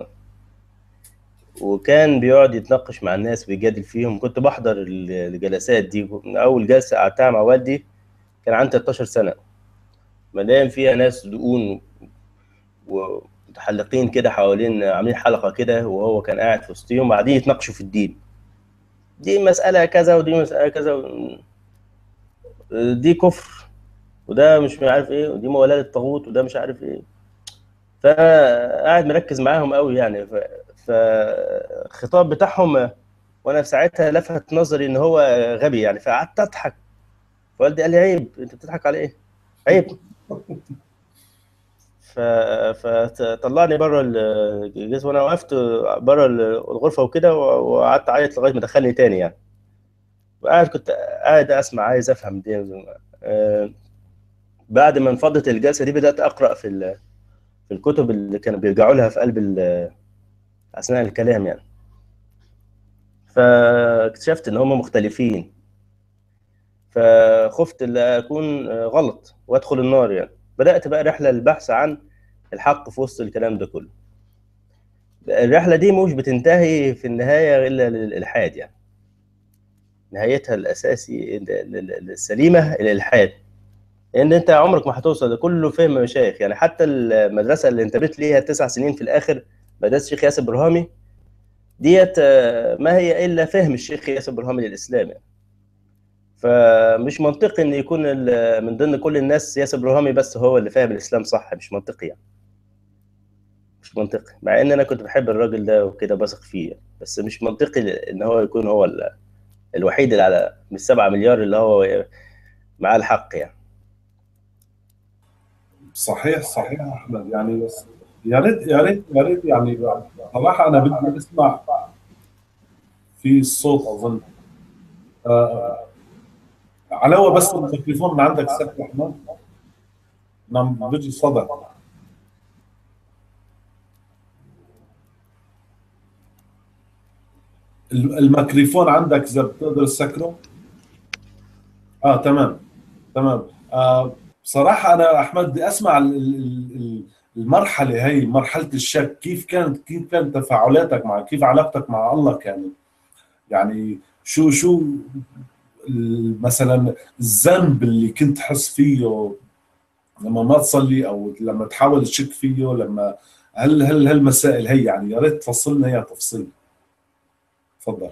وكان بيقعد يتناقش مع الناس ويجادل فيهم كنت بحضر ال- الجلسات دي من أول جلسة قعدتها مع والدي كان عندي 13 سنة مليان فيها ناس دقون ومتحلقين كده حوالين عاملين حلقة كده وهو كان قاعد في وسطهم وبعدين يتناقشوا في الدين دي مسألة كذا ودي مسألة كذا و- دي كفر وده مش عارف ايه ودي موالاه الطاغوت وده مش عارف ايه فقاعد مركز معاهم قوي يعني ف- فالخطاب بتاعهم وانا في ساعتها لفت نظري ان هو غبي يعني فقعدت اضحك فوالدي قال لي عيب انت بتضحك على ايه؟ عيب ف... فطلعني بره الجهاز وانا وقفت بره الغرفه وكده وقعدت اعيط لغايه ما دخلني تاني يعني وقاعد كنت قاعد اسمع عايز افهم دي آه، بعد ما انفضت الجلسه دي بدات اقرا في ال... في الكتب اللي كانوا بيرجعوا لها في قلب ال... اثناء الكلام يعني فاكتشفت ان هم مختلفين فخفت ان اكون غلط وادخل النار يعني بدات بقى رحله للبحث عن الحق في وسط الكلام ده كله الرحله دي مش بتنتهي في النهايه الا للالحاد يعني نهايتها الاساسي السليمه الالحاد لان انت عمرك ما هتوصل لكله فهم مشايخ يعني حتى المدرسه اللي انتميت ليها تسع سنين في الاخر مدرسه الشيخ ياسر برهامي ديت ما هي الا فهم الشيخ ياسر برهامي للاسلام يعني. فمش منطقي ان يكون من ضمن كل الناس ياسر برهامي بس هو اللي فاهم الاسلام صح مش منطقي يعني مش منطقي مع ان انا كنت بحب الراجل ده وكده بثق فيه يعني. بس مش منطقي ان هو يكون هو الوحيد اللي على من السبعة مليار اللي هو معاه الحق يعني صحيح صحيح احمد يعني بس يا ريت يا ريت يا ريت يعني صراحه انا بدي اسمع في الصوت اظن آه علاوه بس الميكروفون من عندك سكر احمد نعم بيجي صدى الميكروفون عندك اذا بتقدر تسكره اه تمام تمام آه بصراحه انا احمد بدي اسمع المرحله هي مرحله الشك كيف كانت كيف كانت تفاعلاتك مع كيف علاقتك مع الله كانت يعني شو شو مثلا الذنب اللي كنت تحس فيه لما ما تصلي او لما تحاول تشك فيه لما هل هل هالمسائل هي يعني يا ريت تفصلنا اياها تفصيل تفضل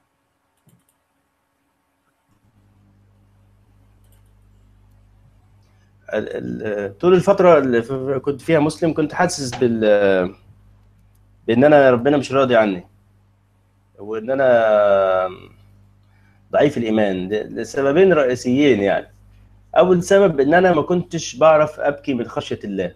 طول الفترة اللي كنت فيها مسلم كنت حاسس بال بان انا ربنا مش راضي عني وان انا ضعيف الايمان لسببين رئيسيين يعني اول سبب ان انا ما كنتش بعرف ابكي من خشيه الله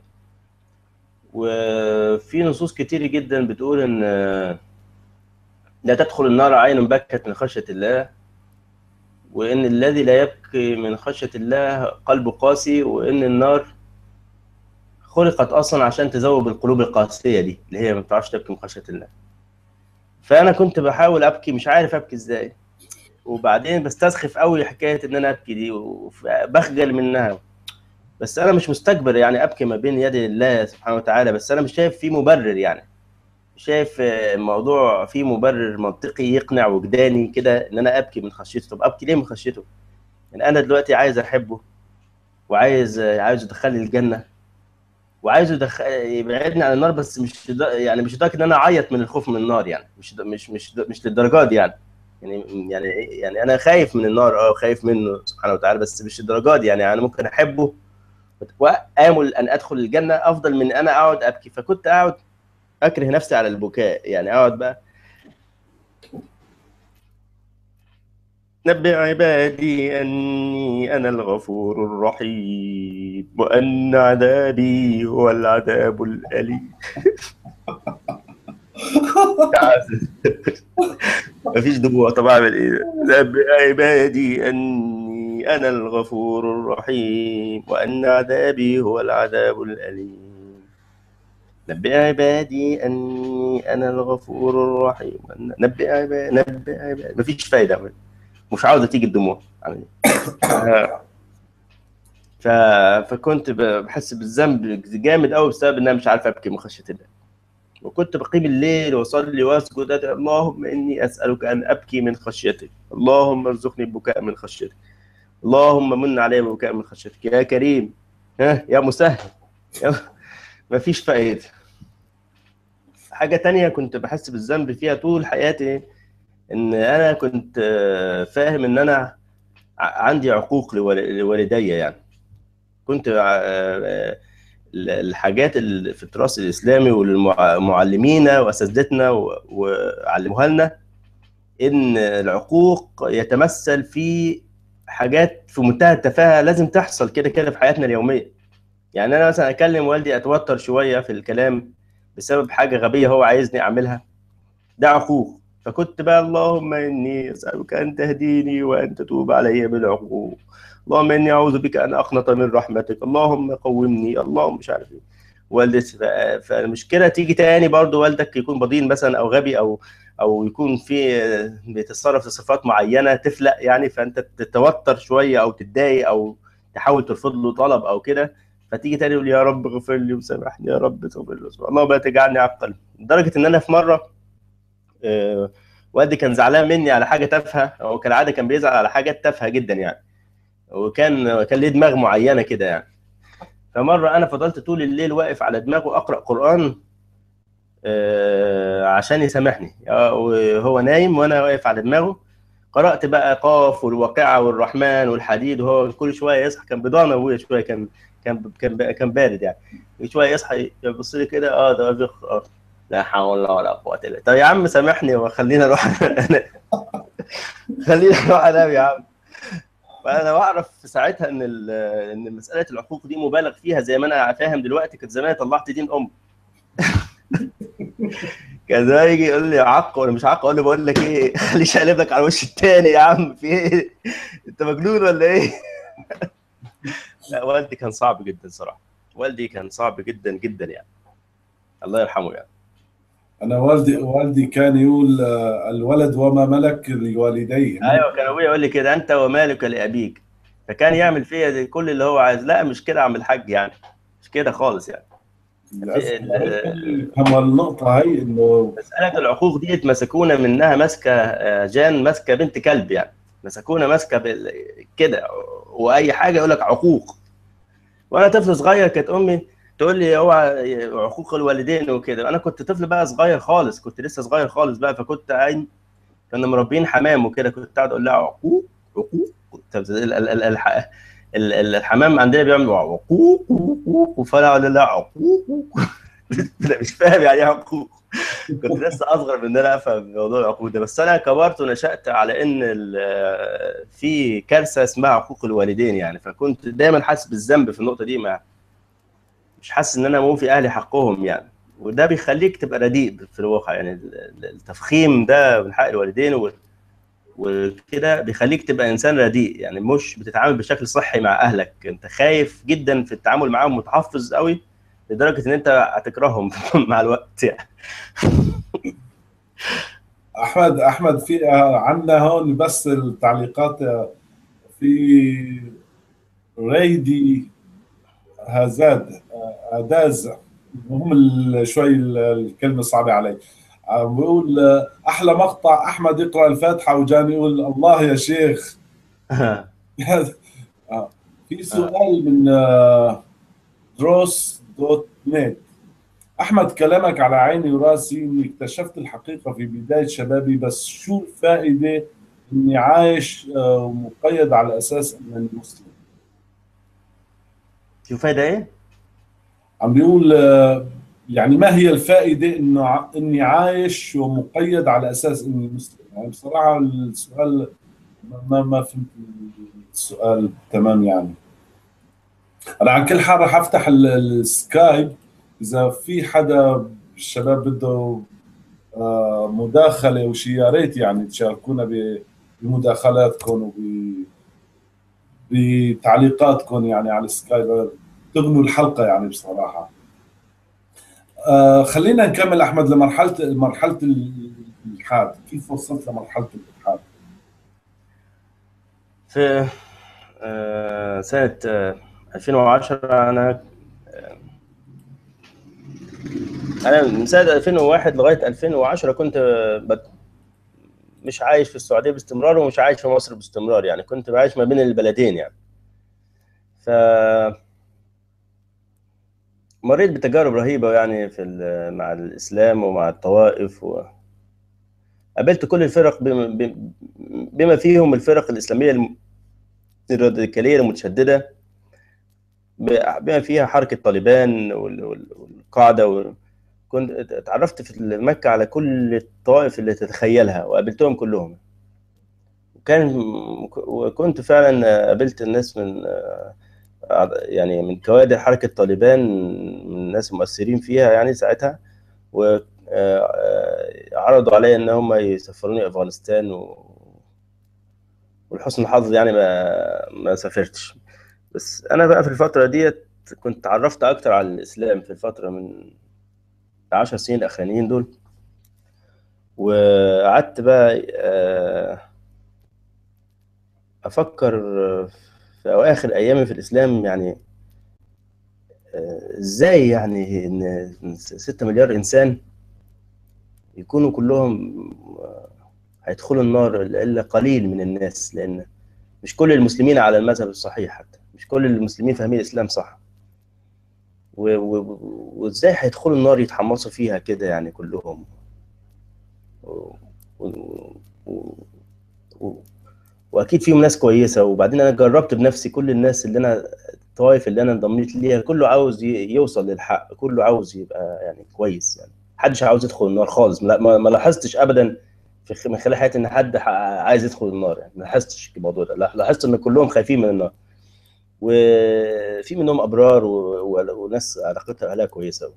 وفي نصوص كتير جدا بتقول ان لا تدخل النار عين بكت من خشيه الله وان الذي لا يبكي من خشيه الله قلبه قاسي وان النار خلقت اصلا عشان تذوب القلوب القاسيه دي اللي هي ما بتعرفش تبكي من خشيه الله فانا كنت بحاول ابكي مش عارف ابكي ازاي وبعدين بستسخف قوي حكايه ان انا ابكي دي وبخجل منها بس انا مش مستكبر يعني ابكي ما بين يدي الله سبحانه وتعالى بس انا مش شايف فيه مبرر يعني مش شايف الموضوع فيه مبرر منطقي يقنع وجداني كده ان انا ابكي من خشيته طب ابكي ليه من خشيته يعني انا دلوقتي عايز احبه وعايز عايز يدخلني الجنه وعايزه يدخل يبعدني عن النار بس مش يعني مش لدرجه ان انا اعيط من الخوف من النار يعني مش مش مش مش للدرجه دي يعني يعني يعني يعني انا خايف من النار اه خايف منه سبحانه وتعالى بس مش الدرجه دي يعني انا ممكن احبه وامل ان ادخل الجنه افضل من انا اقعد ابكي فكنت اقعد اكره نفسي على البكاء يعني اقعد بقى نبئ عبادي اني انا الغفور الرحيم وان عذابي هو العذاب الاليم مفيش دموع طب اعمل ايه نبئ عبادي اني انا الغفور الرحيم وان عذابي هو العذاب الاليم نبئ عبادي اني انا الغفور الرحيم نبئ عبادي نبئ عبادي مفيش فايده مش عاوزه تيجي الدموع ف... فكنت بحس بالذنب جامد قوي بسبب ان انا مش عارف ابكي من خشيه الله وكنت بقيم الليل واصلي واسجد اللهم اني اسالك ان ابكي من خشيتك اللهم ارزقني البكاء من خشيتك اللهم من علي بالبكاء من خشيتك يا كريم ها يا مسهل يا... مفيش فائده حاجه تانية كنت بحس بالذنب فيها طول حياتي ان انا كنت فاهم ان انا عندي عقوق لوالدي يعني كنت الحاجات اللي في التراث الاسلامي وللمعلمينا واساتذتنا وعلموها لنا ان العقوق يتمثل في حاجات في منتهى التفاهه لازم تحصل كده كده في حياتنا اليوميه يعني انا مثلا اكلم والدي اتوتر شويه في الكلام بسبب حاجه غبيه هو عايزني اعملها ده عقوق فكنت بقى اللهم اني اسالك ان تهديني وان تتوب علي بالعقوق اللهم اني اعوذ بك ان اقنط من رحمتك اللهم قومني اللهم مش عارف ايه والدتي فالمشكله تيجي تاني برضو والدك يكون بضين مثلا او غبي او او يكون في بيتصرف في صفات معينه تفلق يعني فانت تتوتر شويه او تتضايق او تحاول ترفض له طلب او كده فتيجي تاني يقول يا رب اغفر لي وسامحني يا رب اغفر لي اللهم لا تجعلني عقل لدرجه ان انا في مره والدي كان زعلان مني على حاجه تافهه هو كالعاده كان بيزعل على حاجات تافهه جدا يعني وكان كان ليه دماغ معينه كده يعني فمره انا فضلت طول الليل واقف على دماغه اقرا قران آه، عشان يسامحني آه، وهو نايم وانا واقف على دماغه قرات بقى قاف والواقعه والرحمن والحديد وهو كل شويه يصحى كان بضانه ابويا شويه كان كان كان كان بارد يعني شويه يصحى يبص لي كده اه ده بيخ اه لا حول ولا قوه الا بالله طب يا عم سامحني وخلينا اروح خلينا اروح انام يا عم فانا بعرف ساعتها ان ال- ان مساله العقوق دي مبالغ فيها زي ما انا فاهم دلوقتي كنت زمان طلعت دين ام كان زمان يجي يقول لي عق ولا مش عق اقول له بقول لك ايه خليش اقلب لك على الوش التاني يا عم في ايه انت مجنون ولا ايه لا والدي كان صعب جدا صراحه والدي كان صعب جدا جدا يعني الله يرحمه يعني انا والدي والدي كان يقول آه، الولد وما ملك لوالديه ايوه كان ابويا يقول لي كده انت ومالك لابيك فكان يعمل فيا زي كل اللي هو عايز لا مش كده يا عم الحاج يعني مش كده خالص يعني للأسف. هم النقطة هي انه مساله العقوق ديت مسكونا منها ماسكه آه، جان ماسكه بنت كلب يعني مسكونا ماسكه بال- كده واي حاجه يقول لك عقوق وانا طفل صغير كانت امي تقول لي اوعى عقوق الوالدين وكده انا كنت طفل بقى صغير خالص كنت لسه صغير خالص بقى فكنت قايم كنا مربين حمام وكده كنت قاعد اقول لها عقوق عقوق طب ال- ال- ال- الح- ال- ال- الحمام عندنا بيعمل عقوق عقوق فانا اقول لها عقوق لا مش فاهم يعني ايه عقوق كنت لسه اصغر من ان انا افهم موضوع العقوق ده بس انا كبرت ونشات على ان ال- في كارثه اسمها عقوق الوالدين يعني فكنت دايما حاسس بالذنب في النقطه دي ما مش حاسس ان انا موفي اهلي حقهم يعني وده بيخليك تبقى رديء في الواقع يعني ال- ال- التفخيم ده من حق الوالدين و- وكده بيخليك تبقى انسان رديء يعني مش بتتعامل بشكل صحي مع اهلك انت خايف جدا في التعامل معاهم متحفظ قوي لدرجه ان انت هتكرههم مع الوقت يعني احمد احمد في عندنا هون بس التعليقات آه، في ريدي هزاد آه، هداز هم ال- شوي ال- الكلمة صعبة علي عم بيقول آه، أحلى مقطع أحمد يقرأ الفاتحة وجاني يقول الله يا شيخ آه، في سؤال من آه، دروس دوت نت أحمد كلامك على عيني وراسي إني اكتشفت الحقيقة في بداية شبابي بس شو الفائدة إني عايش آه، ومقيد على أساس إني مسلم شوف فايده ايه؟ عم بيقول آه، يعني ما هي الفائدة إنه ع- إني عايش ومقيد على أساس إني مسلم يعني بصراحة السؤال ما- ما ما فهمت السؤال تمام يعني أنا على كل حال راح أفتح ال- السكايب إذا في حدا الشباب بده آه، مداخلة وشي يا ريت يعني تشاركونا ب- بمداخلاتكم وب بتعليقاتكم يعني على السكايب تغنوا الحلقة يعني بصراحة آه خلينا نكمل احمد لمرحله مرحله الالحاد كيف وصلت لمرحله الالحاد في آه، سنة آه، 2010 أنا آه، أنا من سنة 2001 لغاية 2010 كنت آه، بت- مش عايش في السعودية باستمرار ومش عايش في مصر باستمرار يعني كنت عايش ما بين البلدين يعني ف مريت بتجارب رهيبة يعني في ال- مع الإسلام ومع الطوائف و... قابلت كل الفرق بما, بما فيهم الفرق الإسلامية الم- الراديكالية المتشددة ب- بما فيها حركة طالبان وال- وال- والقاعدة و... كنت اتعرفت في مكة على كل الطوائف اللي تتخيلها وقابلتهم كلهم وكان وكنت فعلا قابلت الناس من يعني من كوادر حركة طالبان من الناس المؤثرين فيها يعني ساعتها وعرضوا علي ان هم يسفروني افغانستان و... ولحسن الحظ يعني ما ما سافرتش بس انا بقى في الفترة ديت كنت تعرفت اكتر على الاسلام في الفترة من العشر سنين الاخرانيين دول وقعدت بقى آه، افكر في اواخر ايامي في الاسلام يعني آه، ازاي يعني ان 6 مليار انسان يكونوا كلهم آه، هيدخلوا النار الا قليل من الناس لان مش كل المسلمين على المذهب الصحيح حتى مش كل المسلمين فاهمين الاسلام صح و- و- وازاي هيدخلوا النار يتحمسوا فيها كده يعني كلهم و... و... و... و... واكيد فيهم ناس كويسه وبعدين انا جربت بنفسي كل الناس اللي انا الطوائف اللي انا انضميت ليها كله عاوز ي- يوصل للحق كله عاوز يبقى يعني كويس يعني محدش عاوز يدخل النار خالص لا ما, ما لاحظتش ابدا في خ- من خلال حياتي ان حد ح- عايز يدخل النار يعني ما لاحظتش الموضوع ده لا لاحظت ان كلهم خايفين من النار وفي منهم ابرار و... و... وناس علاقتها اهلها كويسه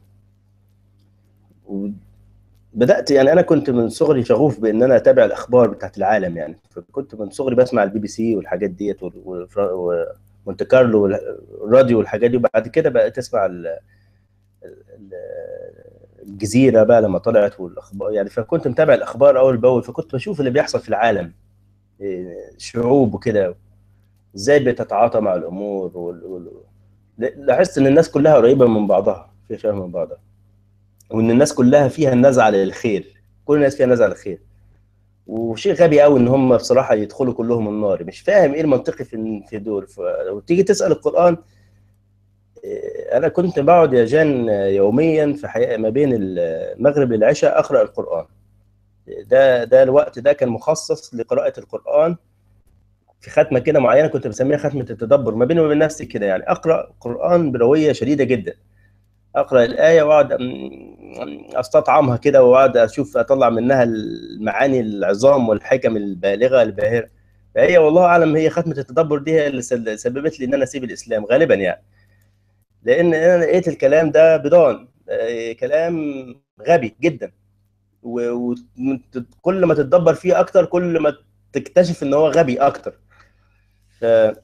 وبدات يعني انا كنت من صغري شغوف بان انا اتابع الاخبار بتاعت العالم يعني فكنت من صغري بسمع البي بي سي والحاجات ديت وال- وال- ومونte كارلو والراديو والحاجات دي وبعد كده بقيت اسمع ال- ال- الجزيره بقى لما طلعت والاخبار يعني فكنت متابع الاخبار اول باول فكنت بشوف اللي بيحصل في العالم إيه، شعوب وكده ازاي بتتعاطى مع الامور وال... وال... لاحظت ان الناس كلها قريبه من بعضها فيها شبه من بعضها وان الناس كلها فيها النزعه للخير كل الناس فيها نزعه للخير وشيء غبي قوي ان هم بصراحه يدخلوا كلهم النار مش فاهم ايه المنطقي في في دول فلو تيجي تسال القران إيه، انا كنت بقعد يا جان يوميا في حقيقة ما بين المغرب للعشاء اقرا القران ده ده الوقت ده كان مخصص لقراءه القران في ختمه كده معينه كنت بسميها ختمه التدبر ما بيني وبين نفسي كده يعني اقرا قران برويه شديده جدا اقرا الايه واقعد أم- استطعمها كده واقعد اشوف اطلع منها المعاني العظام والحكم البالغه الباهره فهي والله اعلم هي ختمه التدبر دي هي اللي سل- سببت لي ان انا اسيب الاسلام غالبا يعني لان انا لقيت الكلام ده بضان آه، كلام غبي جدا وكل ما تتدبر فيه اكتر كل ما تكتشف ان هو غبي اكتر ف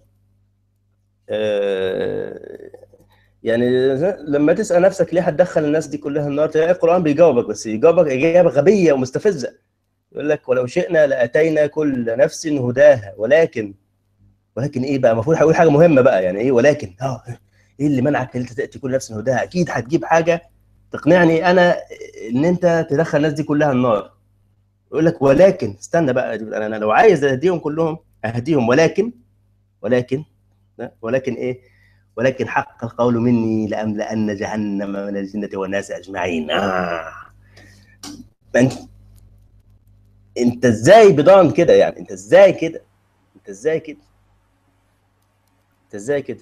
آه، يعني لما تسال نفسك ليه هتدخل الناس دي كلها النار تلاقي القران بيجاوبك بس يجاوبك اجابه غبيه ومستفزه يقول لك ولو شئنا لاتينا كل نفس هداها ولكن ولكن ايه بقى المفروض هيقول حاجه مهمه بقى يعني ايه ولكن اه ايه اللي منعك ان انت تاتي كل نفس هداها اكيد هتجيب حاجه تقنعني انا ان انت تدخل الناس دي كلها النار يقول لك ولكن استنى بقى انا أنا لو عايز اهديهم كلهم اهديهم ولكن ولكن لا، ولكن ايه ولكن حق القول مني لأملأن جهنم من الجنة والناس أجمعين آه. انت انت ازاي بضان كده يعني انت ازاي كده انت ازاي كده انت ازاي كده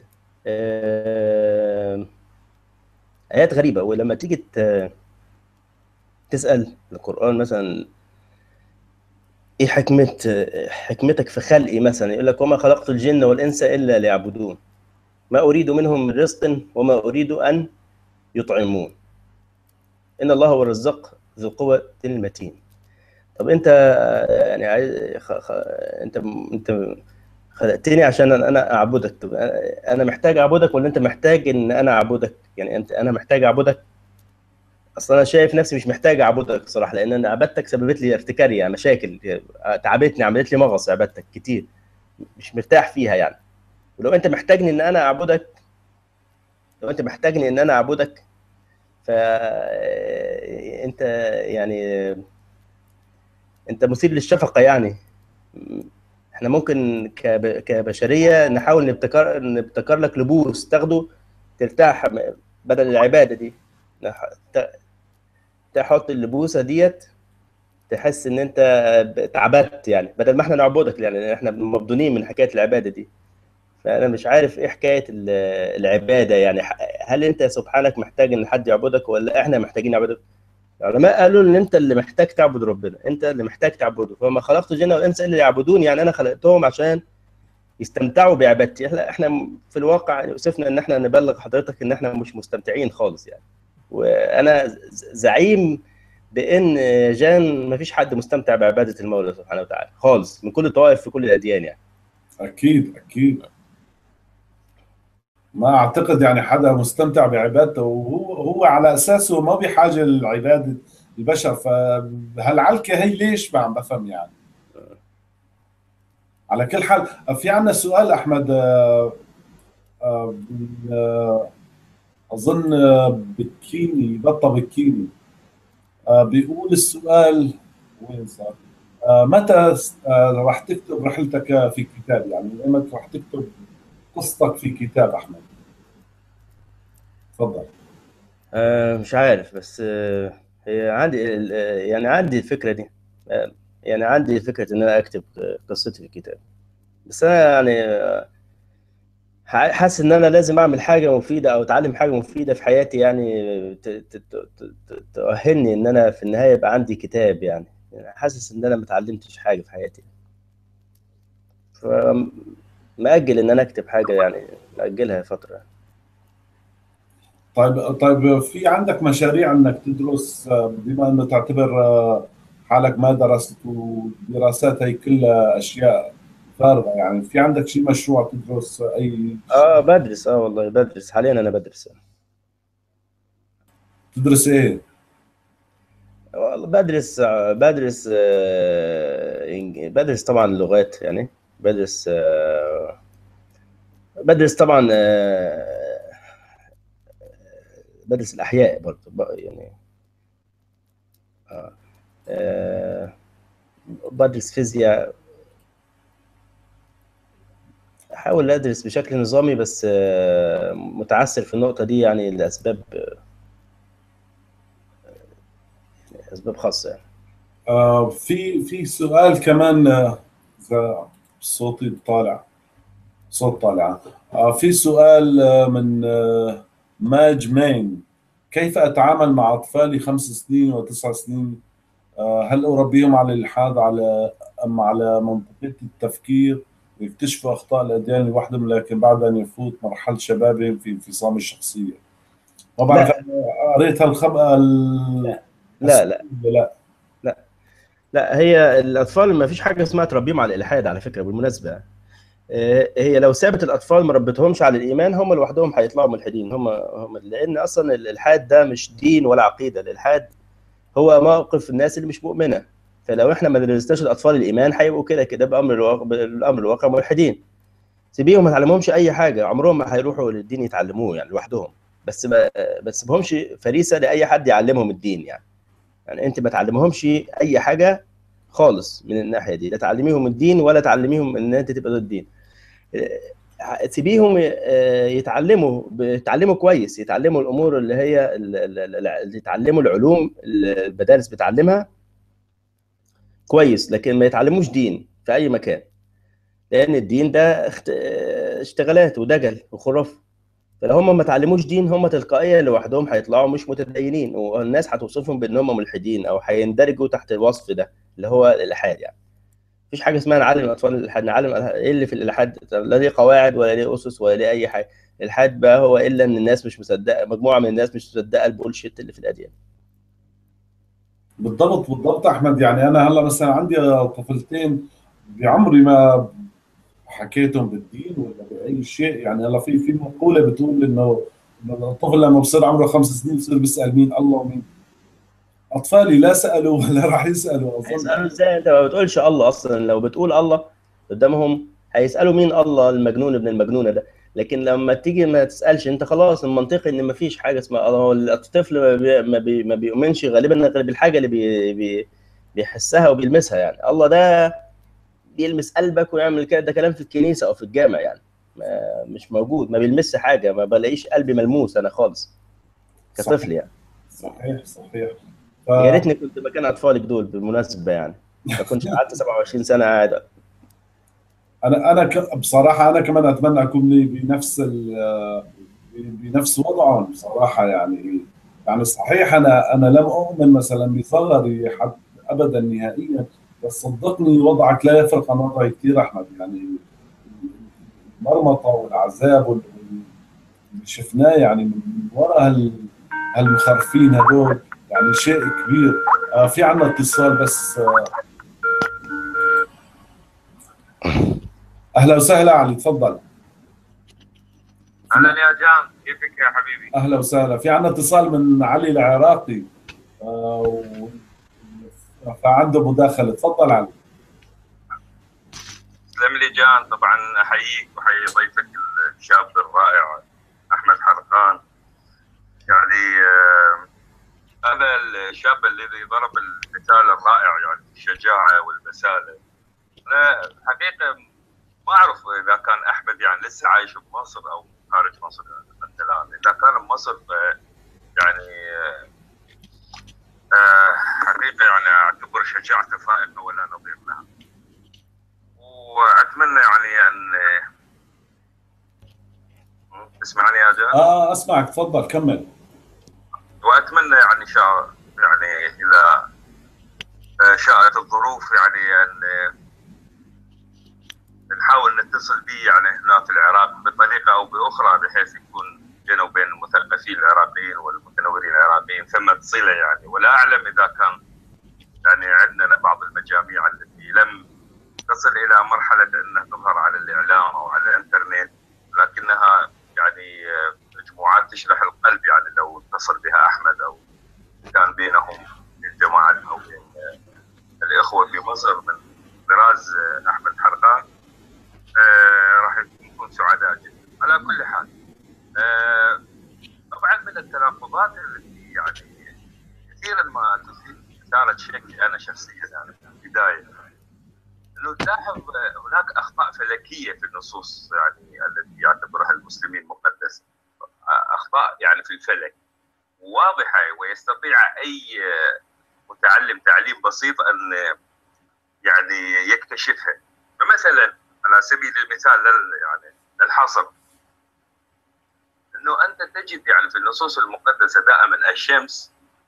آه... ايات غريبه ولما تيجي ت- تسال القران مثلا ايه حكمه حكمتك في خلقي مثلا يقول لك وما خلقت الجن والانس الا ليعبدون ما اريد منهم من رزق وما اريد ان يطعمون ان الله هو الرزاق ذو القوه المتين طب انت يعني عايز خ... خ... انت انت خلقتني عشان انا اعبدك طب انا محتاج اعبدك ولا انت محتاج ان انا اعبدك يعني انت انا محتاج اعبدك اصلا انا شايف نفسي مش محتاج اعبدك صراحه لان انا عبادتك سببت لي ارتكاريه مشاكل تعبتني عملت لي مغص عبادتك كتير مش مرتاح فيها يعني ولو انت محتاجني ان انا اعبدك لو انت محتاجني ان انا اعبدك فانت يعني انت مثير للشفقه يعني احنا ممكن كب... كبشريه نحاول نبتكر نبتكر لك لبوس تاخده ترتاح بدل العباده دي تحط اللبوسه ديت تحس ان انت اتعبدت يعني بدل ما احنا نعبدك يعني احنا مبدونين من حكايه العباده دي فانا مش عارف ايه حكايه العباده يعني هل انت سبحانك محتاج ان حد يعبدك ولا احنا محتاجين نعبدك العلماء قالوا ان انت اللي محتاج تعبد ربنا انت اللي محتاج تعبده فما خلقت الجن والانس الا يعبدون يعني انا خلقتهم عشان يستمتعوا بعبادتي احنا في الواقع يوسفنا ان احنا نبلغ حضرتك ان احنا مش مستمتعين خالص يعني وانا زعيم بان جان ما فيش حد مستمتع بعباده المولى سبحانه وتعالى خالص من كل الطوائف في كل الاديان يعني اكيد اكيد ما اعتقد يعني حدا مستمتع بعبادته وهو هو على اساسه ما بحاجه لعباده البشر فهالعلكه هي ليش ما عم بفهم يعني على كل حال في عندنا سؤال احمد اظن بكيني بطه بكيني بيقول السؤال وين صار؟ آه، متى آه، راح تكتب رحلتك في كتاب يعني انك راح تكتب قصتك في كتاب احمد تفضل آه، مش عارف بس آه، هي عندي ال- آه، يعني عندي الفكرة دي آه، يعني عندي فكرة إن أنا أكتب آه، قصتي في الكتاب بس أنا يعني آه، ح- حاسس إن أنا لازم أعمل حاجة مفيدة أو أتعلم حاجة مفيدة في حياتي يعني ت- ت- ت- ت- تؤهلني إن أنا في النهاية يبقى عندي كتاب يعني يعني حاسس إن أنا ما اتعلمتش حاجة في حياتي فمأجل إن أنا أكتب حاجة يعني مأجلها فترة طيب طيب في عندك مشاريع انك تدرس آه، بما انه تعتبر آه، حالك ما درست ودراسات هي كلها اشياء فارغه يعني في عندك شيء مشروع تدرس اي اه بدرس اه والله بدرس حاليا انا بدرس تدرس ايه؟ والله بدرس بدرس آه، إنج- بدرس طبعا لغات يعني بدرس آه، بدرس طبعا آه، بدرس الأحياء برضه ب- يعني آه، بدرس فيزياء أحاول أدرس بشكل نظامي بس آه، متعثر في النقطة دي يعني لأسباب أسباب خاصة يعني آه في في سؤال كمان آه، اذا صوتي طالع صوت طالع آه في سؤال آه، من آه، ماج مين كيف اتعامل مع اطفالي خمس سنين وتسع سنين آه هل اربيهم على الالحاد على ام على منطقيه التفكير ويكتشفوا اخطاء الاديان لوحدهم لكن بعد ان يفوت مرحله شبابهم في انفصام الشخصيه ما بعرف لا أنا قريت هالخبأ ال- لا لا لا لا لا هي الاطفال ما فيش حاجه اسمها تربيهم على الالحاد على فكره بالمناسبه آه، هي لو سابت الاطفال ما ربتهمش على الايمان هم لوحدهم هيطلعوا ملحدين هم هم لان اصلا الالحاد ده مش دين ولا عقيده الالحاد هو موقف الناس اللي مش مؤمنه فلو احنا ما درسناش الاطفال الايمان هيبقوا كده كده بامر الواقع بالامر الواقع ملحدين سيبيهم ما تعلمهمش اي حاجه عمرهم ما هيروحوا للدين يتعلموه يعني لوحدهم بس ما بس سيبهمش فريسه لاي حد يعلمهم الدين يعني يعني انت ما تعلمهمش اي حاجه خالص من الناحيه دي لا تعلميهم الدين ولا تعلميهم ان انت تبقى ضد الدين اه، سيبيهم اه، يتعلموا يتعلموا كويس يتعلموا الامور اللي هي ال- ال- ال- اللي يتعلموا العلوم اللي المدارس بتعلمها كويس لكن ما يتعلموش دين في اي مكان لان الدين ده اخت- اه، اشتغالات ودجل وخرافه فلو هم ما اتعلموش دين هم تلقائيا لوحدهم هيطلعوا مش متدينين والناس هتوصفهم بان هم ملحدين او هيندرجوا تحت الوصف ده اللي هو الالحاد يعني مفيش حاجه اسمها نعلم الاطفال الالحاد نعلم الألحاد. ايه اللي في الالحاد لا ليه قواعد ولا ليه اسس ولا ليه اي حاجه الالحاد بقى هو الا ان الناس مش مصدقه مجموعه من الناس مش مصدقه البولشيت اللي في الاديان بالضبط بالضبط احمد يعني انا هلا مثلا عندي طفلتين بعمري ما حكيتهم بالدين ولا باي شيء يعني هلا في في مقوله بتقول انه انه الطفل لما بصير عمره خمس سنين بصير بيسال مين الله ومين اطفالي لا سالوا ولا راح يسالوا اظن هيسالوا ازاي انت ما بتقولش الله اصلا لو بتقول الله قدامهم هيسالوا مين الله المجنون ابن المجنونه ده لكن لما تيجي ما تسالش انت خلاص المنطقي ان ما فيش حاجه اسمها الله هو الطفل ما, بي ما, بي ما بيؤمنش غالبا غير بالحاجه اللي بي بي بيحسها وبيلمسها يعني الله ده بيلمس قلبك ويعمل كده ده كلام في الكنيسه او في الجامع يعني ما مش موجود ما بيلمسش حاجه ما بلاقيش قلبي ملموس انا خالص كطفل يعني صحيح صحيح ف... يا ريتني كنت مكان اطفالك دول بالمناسبه يعني ما كنتش قعدت 27 سنه قاعد انا انا ك... بصراحه انا كمان اتمنى اكون لي بنفس ال... بنفس وضعهم بصراحه يعني يعني صحيح انا انا لم اؤمن مثلا بصغري حد ابدا نهائيا بس صدقني وضعك لا يفرق عن وضعي كثير احمد يعني المرمطه والعذاب وال- اللي شفناه يعني من وراء هال... هالمخرفين هدول يعني شيء كبير آه في عنا اتصال بس آه اهلا وسهلا علي تفضل اهلا يا جان كيفك يا حبيبي؟ اهلا وسهلا في عنا اتصال من علي العراقي آه و... فعنده مداخله تفضل علي تسلم لي جان طبعا احييك واحيي ضيفك الشاب الرائع احمد حرقان يعني آه هذا الشاب الذي ضرب المثال الرائع يعني الشجاعه والبساطه الرساله انا حقيقه ما اعرف اذا كان احمد يعني لسه عايش بمصر او خارج مصر حتى الان اذا كان بمصر يعني آه، حقيقه يعني اعتبر شجاعته فائقه ولا نظير لها واتمنى يعني ان تسمعني يا جان؟ اه اسمعك تفضل كمل واتمنى يعني شاء يعني اذا آه، شاءت الظروف يعني ان نحاول نتصل به يعني هنا في العراق بطريقه او باخرى بحيث يكون بينه وبين المثقفين العراقيين والمتنورين العراقيين ثم صله يعني ولا اعلم اذا كان يعني عندنا بعض المجاميع التي لم تصل الى مرحله انها تظهر على الاعلام او على الانترنت لكنها يعني مجموعات تشرح القلب يعني لو اتصل بها احمد او كان بينهم الجماعه او بين الاخوه في مصر من طراز احمد حرقان آه راح نكون سعداء جدا على كل حال آه طبعا من التناقضات التي يعني كثيرا ما اثارت شكي انا شخصيا يعني في البدايه انه تلاحظ هناك اخطاء فلكيه في النصوص يعني التي يعتبرها المسلمين مقدسه اخطاء يعني في الفلك واضحه ويستطيع اي متعلم تعليم بسيط ان يعني يكتشفها فمثلا على سبيل المثال يعني للحصر انه انت تجد يعني في النصوص المقدسه دائما الشمس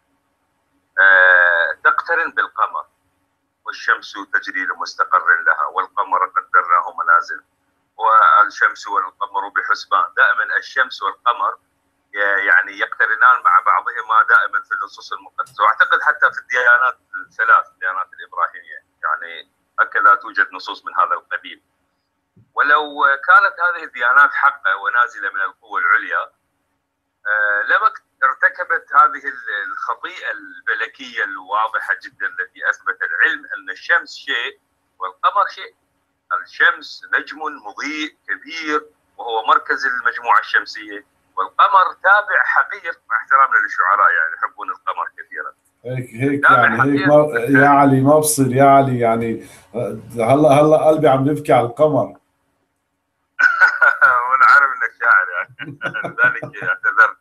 آه تقترن بالقمر والشمس تجري لمستقر لها والقمر قدرناه منازل والشمس والقمر بحسبان دائما الشمس والقمر يعني يقترنان مع بعضهما دائما في النصوص المقدسه واعتقد حتى في الديانات الثلاث الديانات الابراهيميه يعني هكذا توجد نصوص من هذا القبيل ولو كانت هذه الديانات حقه ونازله من القوه العليا لما ارتكبت هذه الخطيئه الفلكيه الواضحه جدا التي اثبت العلم ان الشمس شيء والقمر شيء. الشمس نجم مضيء كبير وهو مركز المجموعه الشمسيه والقمر تابع حقير مع احترامنا للشعراء يعني يحبون القمر كثيرا. هيك هيك يعني هيك ما يا علي ما بصير يا علي يعني هلا هلا قلبي عم يبكي على القمر وانا عارف انك شاعر يعني لذلك اعتذرت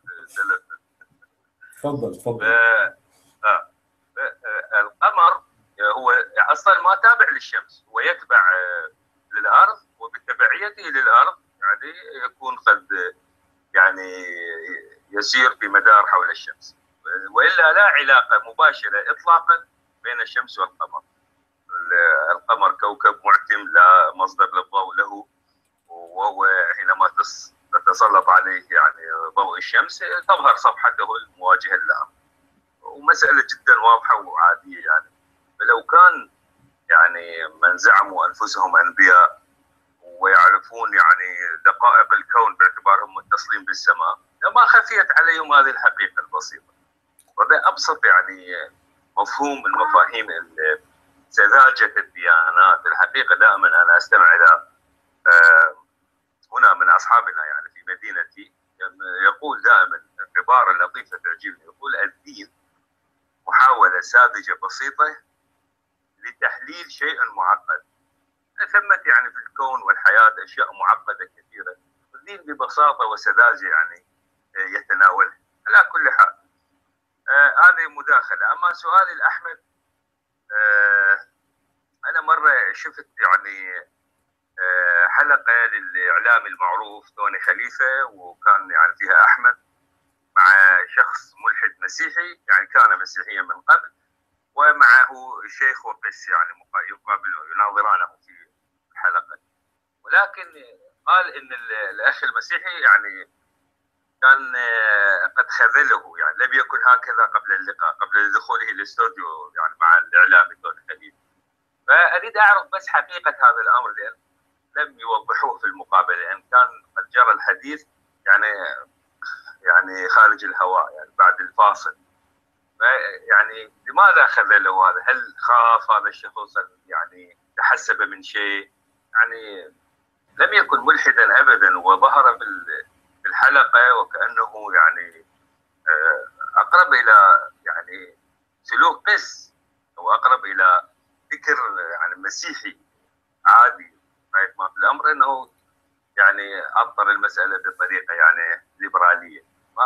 تفضل تفضل آه آه آه القمر هو اصلا ما تابع للشمس هو يتبع للارض وبتبعيته للارض يعني يكون قد يعني يسير بمدار حول الشمس والا لا علاقه مباشره اطلاقا بين الشمس والقمر القمر كوكب معتم لا مصدر للضوء له وهو حينما تتسلط عليه يعني ضوء الشمس تظهر صفحته المواجهه للارض ومساله جدا واضحه وعاديه يعني فلو كان يعني من زعموا انفسهم انبياء ويعرفون يعني دقائق الكون باعتبارهم متصلين بالسماء لما خفيت عليهم هذه الحقيقه البسيطه وهذا ابسط يعني مفهوم من مفاهيم سذاجه الديانات الحقيقه دائما انا استمع الى هنا من اصحابنا يعني في مدينتي يقول دائما عباره لطيفه تعجبني يقول الدين محاوله ساذجه بسيطه لتحليل شيء معقد ثمة يعني في الكون والحياة أشياء معقدة كثيرة الدين ببساطة وسذاجة يعني يتناولها على كل حال آه هذه مداخلة أما سؤالي الأحمد آه أنا مرة شفت يعني آه حلقة للإعلامي المعروف توني خليفة وكان يعني فيها أحمد مع شخص ملحد مسيحي يعني كان مسيحيا من قبل ومعه شيخ وقس يعني يقابل يناظرانه في الحلقه ولكن قال ان الاخ المسيحي يعني كان قد خذله يعني لم يكن هكذا قبل اللقاء قبل دخوله الاستوديو يعني مع الاعلامي دون خليل فاريد اعرف بس حقيقه هذا الامر لان لم يوضحوه في المقابله لان كان قد جرى الحديث يعني يعني خارج الهواء يعني بعد الفاصل يعني لماذا خذله هذا؟ هل خاف هذا الشخص يعني تحسب من شيء؟ يعني لم يكن ملحدا ابدا وظهر في الحلقه وكانه يعني اقرب الى يعني سلوك قس او اقرب الى فكر يعني مسيحي عادي ما في الامر انه يعني ابطل المساله بطريقه يعني ليبراليه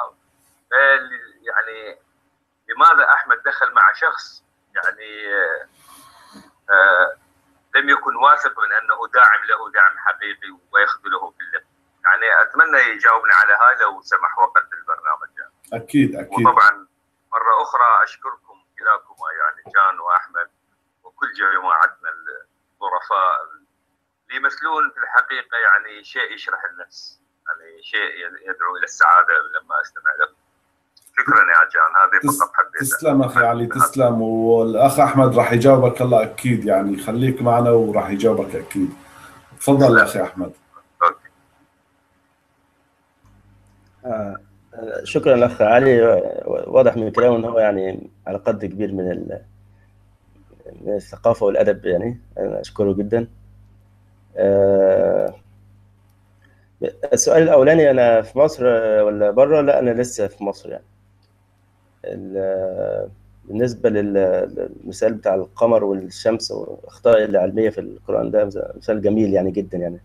يعني لماذا احمد دخل مع شخص يعني آه لم يكن واثق من انه داعم له دعم حقيقي ويخذله باللب يعني اتمنى يجاوبنا على هذا لو سمح وقت البرنامج يعني. اكيد اكيد وطبعا مره اخرى اشكركم كلاكما يعني جان واحمد وكل جماعتنا الظرفاء اللي يمثلون في الحقيقه يعني شيء يشرح النفس يعني شيء يدعو الى السعاده لما استمع لكم شكرا يا جان هذه فقط حبيت تسلم اخي علي تسلم والاخ احمد راح يجاوبك الله اكيد يعني خليك معنا وراح يجاوبك اكيد تفضل اخي احمد آه شكرا الاخ علي واضح من كلامه انه هو يعني على قدر كبير من من الثقافه والادب يعني انا اشكره جدا آه السؤال الاولاني انا في مصر ولا بره لا انا لسه في مصر يعني بالنسبه للمثال بتاع القمر والشمس والاخطاء العلميه في القران ده مثال جميل يعني جدا يعني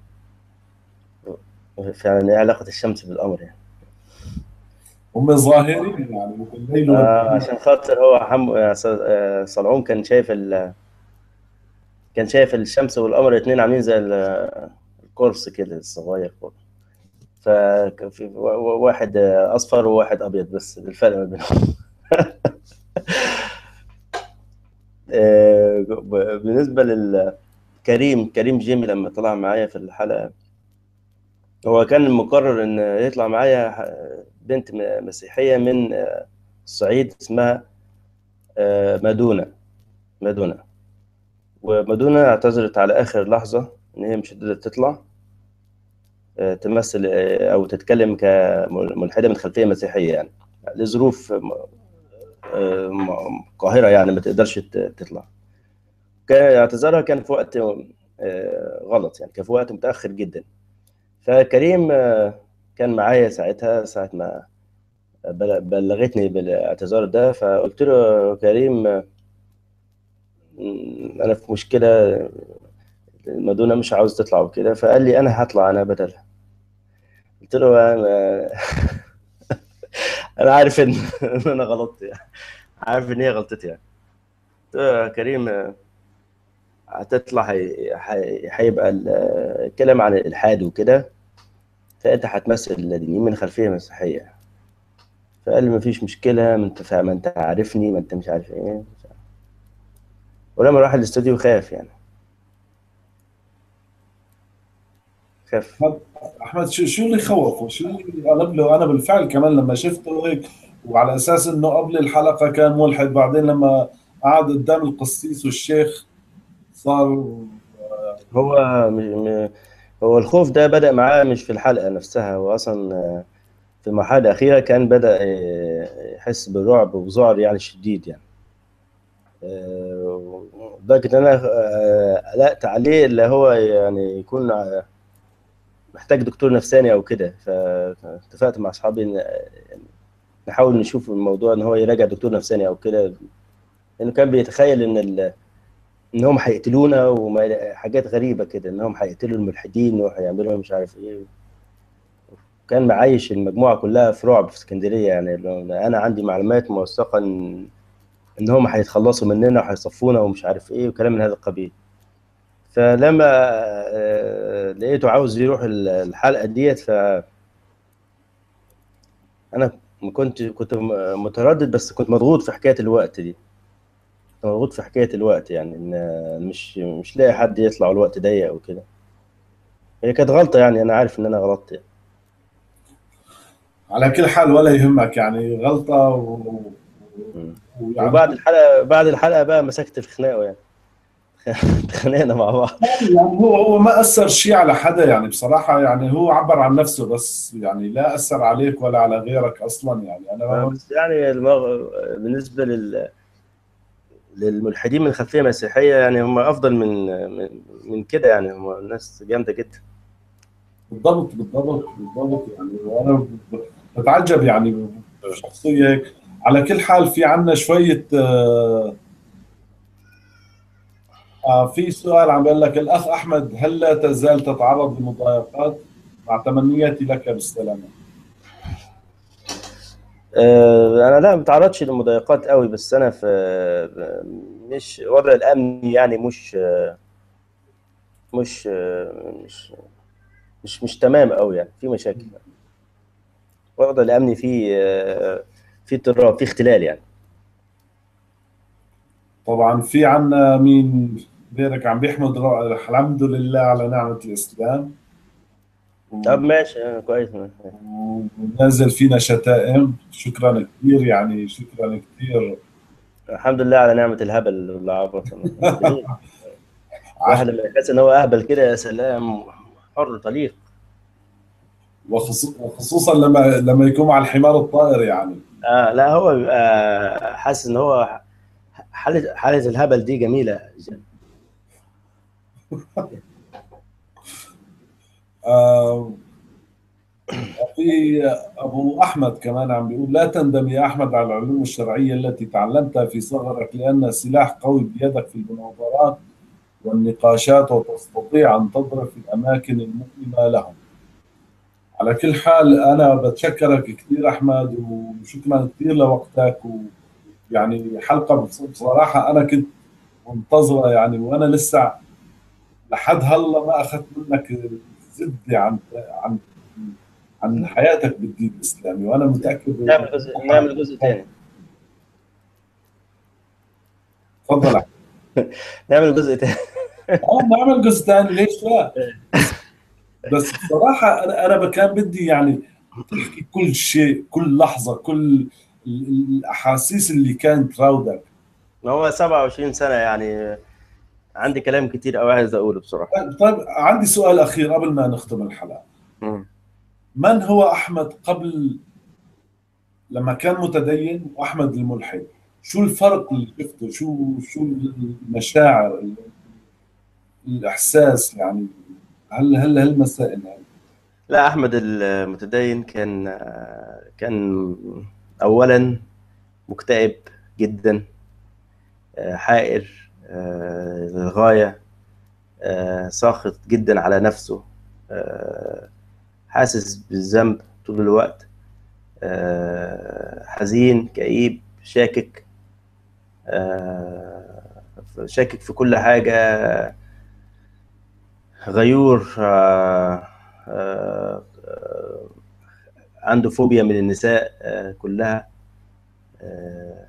فعلا ايه علاقه الشمس بالقمر يعني هم ظاهرين يعني الليل آه عشان خاطر هو حم... صلعون كان شايف ال... كان شايف الشمس والقمر الاثنين عاملين زي القرص كده الصغير كده فكان في واحد اصفر وواحد ابيض بس الفرق ما بينهم بالنسبه للكريم كريم جيمي لما طلع معايا في الحلقه هو كان مقرر ان يطلع معايا بنت مسيحيه من الصعيد اسمها مادونا مادونا ومادونا اعتذرت على اخر لحظه ان هي مش قدرت تطلع تمثل او تتكلم كملحده من خلفيه مسيحيه يعني لظروف قاهره يعني ما تقدرش تطلع كان اعتذارها كان في وقت غلط يعني كان في وقت متاخر جدا فكريم كان معايا ساعتها ساعه ما بلغتني بالاعتذار ده فقلت له كريم انا في مشكله مادونا مش عاوز تطلع وكده فقال لي انا هطلع انا بدلها قلت له انا انا عارف ان انا غلطت يعني عارف ان هي غلطتي يعني قلت له يا كريم هتطلع هيبقى الكلام عن الالحاد وكده فانت هتمثل دينين من خلفيه مسيحيه فقال لي مفيش مشكله ما انت ما انت عارفني ما انت مش عارف ايه ولما راح الاستوديو خاف يعني خاف احمد شو شو اللي خوفه؟ شو اللي قلب له انا بالفعل كمان لما شفته هيك وعلى اساس انه قبل الحلقه كان ملحد بعدين لما قعد قدام القسيس والشيخ صار هو م... هو الخوف ده بدا معاه مش في الحلقه نفسها هو اصلا في المرحله الاخيره كان بدا يحس بالرعب وذعر يعني شديد يعني لدرجه ان انا قلقت عليه اللي هو يعني يكون محتاج دكتور نفساني او كده فاتفقت مع اصحابي ان نحاول نشوف الموضوع ان هو يراجع دكتور نفساني او كده لانه كان بيتخيل ان ال... انهم هيقتلونا وحاجات غريبه كده انهم هيقتلوا الملحدين وهيعملوا مش عارف ايه كان معايش المجموعه كلها في رعب في اسكندريه يعني انا عندي معلومات موثقه ان انهم هيتخلصوا مننا وهيصفونا ومش عارف ايه وكلام من هذا القبيل فلما لقيته عاوز يروح الحلقه ديت ف انا كنت كنت متردد بس كنت مضغوط في حكايه الوقت دي مضغوط في حكايه الوقت يعني ان مش مش لاقي حد يطلع الوقت ضيق وكده هي كانت غلطه يعني انا عارف ان انا غلطت يعني. على كل حال ولا يهمك يعني غلطه و... ويعني... وبعد الحلقه بعد الحلقه بقى مسكت في خناقه يعني اتخانقنا مع بعض يعني هو هو ما اثر شيء على حدا يعني بصراحه يعني هو عبر عن نفسه بس يعني لا اثر عليك ولا على غيرك اصلا يعني انا بس يعني المغ... بالنسبه لل للملحدين من خلفيه مسيحيه يعني هم افضل من من, من كده يعني هم ناس جامده جدا بالضبط بالضبط بالضبط يعني وانا بتعجب يعني بشخصيه هيك على كل حال في عندنا شويه آه في سؤال عم بيقول لك الاخ احمد هل لا تزال تتعرض لمضايقات مع تمنياتي لك بالسلامه آه، انا لا ما بتعرضش لمضايقات قوي بس انا في مش وضع الامني يعني مش مش مش مش مش تمام قوي يعني في مشاكل الوضع الامني فيه في اضطراب في اختلال يعني طبعا في عنا مين غيرك عم بيحمد رو- الحمد لله على نعمه الاسلام طب ماشي آه، كويس ونازل فينا شتائم شكرا كثير يعني شكرا كثير الحمد لله على نعمة الهبل والعبط واحد لما يحس ان هو اهبل كده يا سلام حر طليق وخصو- وخصوصا لما لما يكون مع الحمار الطائر يعني آه لا هو بيبقى حاسس ان هو حالة حالة الهبل دي جميلة آه، في ابو احمد كمان عم بيقول لا تندم يا احمد على العلوم الشرعيه التي تعلمتها في صغرك لان سلاح قوي بيدك في المناظرات والنقاشات وتستطيع ان تضرب في الاماكن المؤلمه لهم. على كل حال انا بتشكرك كثير احمد وشكرا كثير لوقتك ويعني حلقه بص- بصراحه انا كنت منتظره يعني وانا لسه لحد هلا ما اخذت منك زبده عن عن عن حياتك بالدين الاسلامي وانا متاكد نعمل جزء نعمل جزء تاني تفضل أحمد. نعمل جزء تاني اه نعمل جزء ثاني ليش لا بس بصراحه انا انا كان بدي يعني تحكي كل شيء كل لحظه كل ال- ال- الاحاسيس اللي كانت تراودك ما هو 27 سنة يعني عندي كلام كتير قوي عايز اقوله بصراحة طيب, طيب عندي سؤال اخير قبل ما نختم الحلقه من هو احمد قبل لما كان متدين واحمد الملحد شو الفرق اللي شفته شو شو المشاعر ال- الاحساس يعني هل هل هالمسائل هاي لا احمد المتدين كان كان اولا مكتئب جدا آه، حائر آه، للغايه آه، ساخط جدا على نفسه آه، حاسس بالذنب طول الوقت آه، حزين كئيب شاكك آه، شاكك في كل حاجه غيور آه، آه، آه، عنده فوبيا من النساء آه، كلها آه،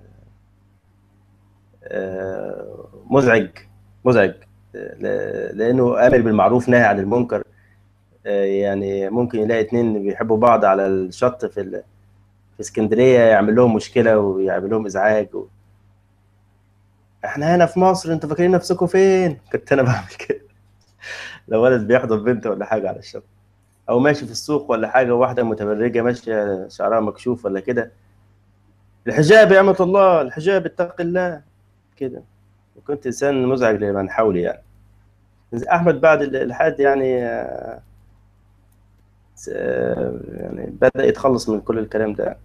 آه، مزعج مزعج آه، ل- لانه امر بالمعروف ناهي عن المنكر آه، يعني ممكن يلاقي اتنين بيحبوا بعض على الشط في ال- في اسكندريه يعمل لهم مشكله ويعمل لهم ازعاج و... احنا هنا في مصر انتوا فاكرين نفسكم فين كنت انا بعمل كده لو ولد بيحضن بنت ولا حاجه على الشط او ماشي في السوق ولا حاجه واحده متبرجه ماشيه شعرها مكشوف ولا كده الحجاب يا أمة الله الحجاب اتق الله كده وكنت انسان مزعج لمن حولي يعني احمد بعد الالحاد يعني آه، س- آه، يعني بدا يتخلص من كل الكلام ده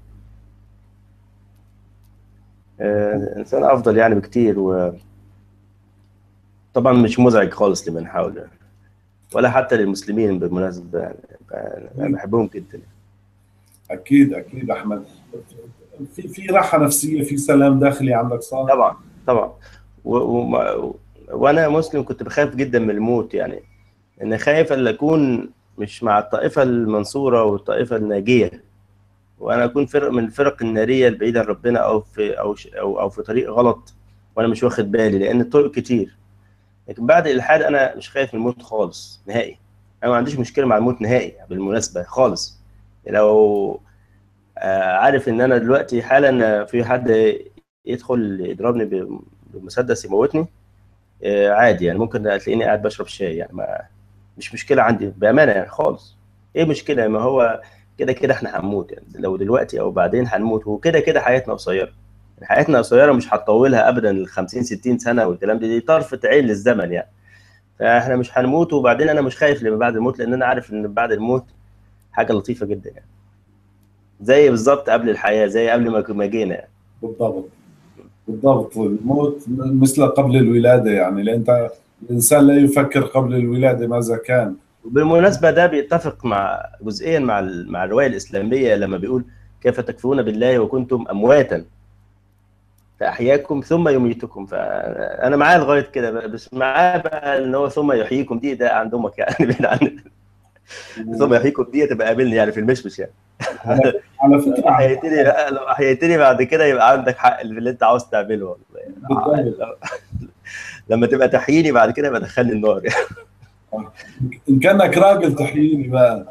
آه، انسان افضل يعني بكتير و طبعا مش مزعج خالص لمن حوله ولا حتى للمسلمين بالمناسبه يعني انا بحبهم جدا اكيد اكيد احمد في في راحه نفسيه في سلام داخلي عندك صار طبعا طبعا و... و... وانا مسلم كنت بخاف جدا من الموت يعني ان خايف ان اكون مش مع الطائفه المنصوره والطائفه الناجيه وانا اكون فرق من الفرق الناريه البعيده عن ربنا او في او ش- او, أو في طريق غلط وانا مش واخد بالي لان الطرق كتير لكن بعد الالحاد انا مش خايف من الموت خالص نهائي انا ما عنديش مشكله مع الموت نهائي بالمناسبه خالص لو آه، عارف ان انا دلوقتي حالا في حد يدخل يضربني ب- بمسدس يموتني آه، عادي يعني ممكن تلاقيني قاعد بشرب شاي يعني ما مش مشكله عندي بامانه يعني خالص ايه مشكله ما هو كده كده احنا هنموت يعني لو دلوقتي او بعدين هنموت وكده كده حياتنا قصيره يعني حياتنا قصيره مش هتطولها ابدا ال 50 60 سنه والكلام ده دي طرفه عين للزمن يعني فاحنا مش هنموت وبعدين انا مش خايف لما بعد الموت لان انا عارف ان بعد الموت حاجه لطيفه جدا يعني زي بالظبط قبل الحياه زي قبل ما ما جينا يعني بالضبط بالضبط الموت مثل قبل الولاده يعني لان انت الانسان لا يفكر قبل الولاده ماذا كان بالمناسبه ده بيتفق مع جزئيا مع ال- مع الروايه الاسلاميه لما بيقول كيف تكفرون بالله وكنتم امواتا فاحياكم ثم يميتكم فانا معاه لغايه كده بقى، بس معاه بقى ان هو ثم يحييكم دي ده عند امك يعني بعيد عن ثم يحييكم دي تبقى قابلني يعني في المشمش يعني على فكره احييتني لو احييتني بعد كده يبقى عندك حق في اللي انت عاوز تعمله والله بالضبط. لما تبقى تحييني بعد كده يبقى دخلني النار يعني. ان كانك راجل تحييني بقى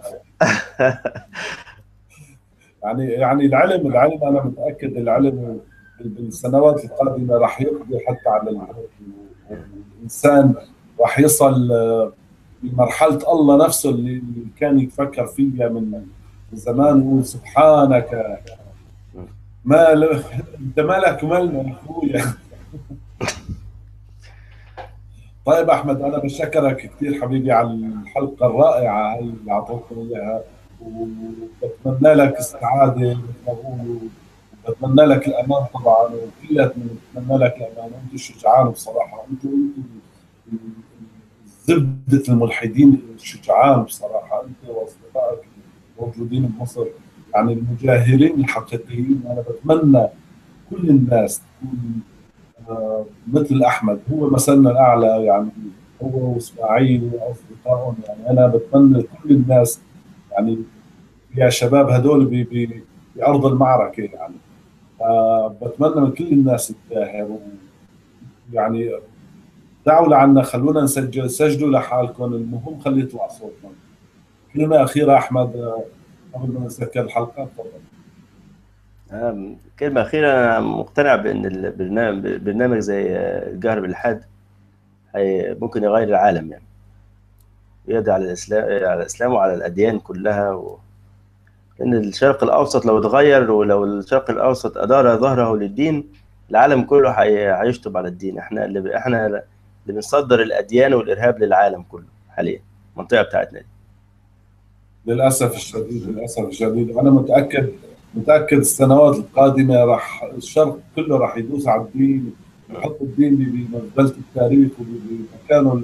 يعني يعني العلم العلم انا متاكد العلم بالسنوات القادمه راح يقضي حتى على ال- الانسان راح يصل آه، لمرحله الله نفسه اللي اللي كان يتفكر فيها من زمان يقول سبحانك ما ل... انت مالك مالنا يا اخويا طيب احمد انا بشكرك كثير حبيبي على الحلقه الرائعه هاي اللي اعطيتنا اياها وبتمنى لك السعاده مثل ما بقولوا بتمنى لك الامان طبعا وكلنا بنتمنى لك الامان انتم الشجعان بصراحه انتم انتم زبده الملحدين الشجعان بصراحه انت واصدقائك الموجودين بمصر يعني المجاهرين الحقيقيين انا بتمنى كل الناس تكون آه، مثل احمد هو مثلنا الاعلى يعني هو واسماعيل واصدقائهم يعني انا بتمنى كل الناس يعني يا شباب هدول بي- بي- بارض المعركه يعني آه، بتمنى من كل الناس تجاهر و- يعني دعوا لعنا خلونا نسجل سجلوا لحالكم المهم خلي يطلع صوتنا كلمه اخيره احمد آه، قبل ما نسكر الحلقه تفضل أم، كلمة أخيرة أنا مقتنع بأن البرنامج برنامج زي الجهر بالإلحاد هي ممكن يغير العالم يعني يقضي على الإسلام على الإسلام وعلى الأديان كلها و... لأن الشرق الأوسط لو اتغير ولو الشرق الأوسط أدار ظهره للدين العالم كله هي- هيشطب على الدين احنا اللي احنا اللي بنصدر الأديان والإرهاب للعالم كله حاليا المنطقة بتاعتنا دي للاسف الشديد للاسف الشديد وانا متاكد متاكد السنوات القادمه راح الشرق كله راح يدوس على الدين ويحط الدين بمزبله التاريخ وبمكانه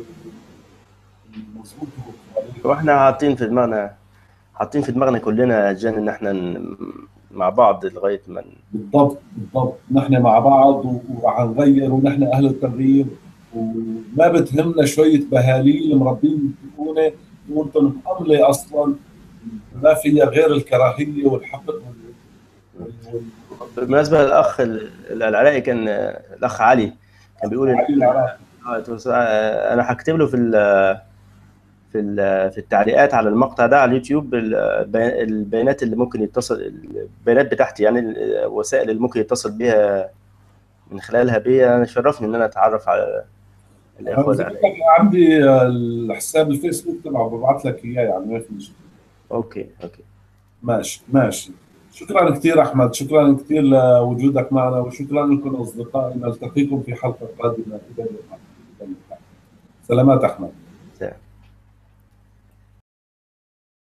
المظبوط واحنا حاطين في دماغنا حاطين في دماغنا كلنا جان ان احنا ن- مع بعض لغايه ما ن- بالضبط بالضبط نحن مع بعض و- وراح نغير ونحن اهل التغيير وما بتهمنا شويه بهاليل مربين تكونه وانتم مأملة اصلا ما فيها غير الكراهيه والحقد وال- وال- بالمناسبه الاخ ال- العراقي كان الاخ علي كان بيقول ان والعراق. آه، توس- آه، انا هكتب له في ال- في ال- في التعليقات على المقطع ده على اليوتيوب البي- البيانات اللي ممكن يتصل البيانات بتاعتي يعني الوسائل اللي ممكن يتصل بيها من خلالها بيا انا شرفني ان انا اتعرف على الاخوه أنا العراقيين ذكرت عندي الحساب الفيسبوك تبعه ببعث لك اياه يعني ما في مشكله اوكي اوكي ماشي ماشي شكرا كثير احمد شكرا كثير لوجودك معنا وشكرا لكم اصدقائي نلتقيكم في حلقه قادمه إذا الله. سلامات احمد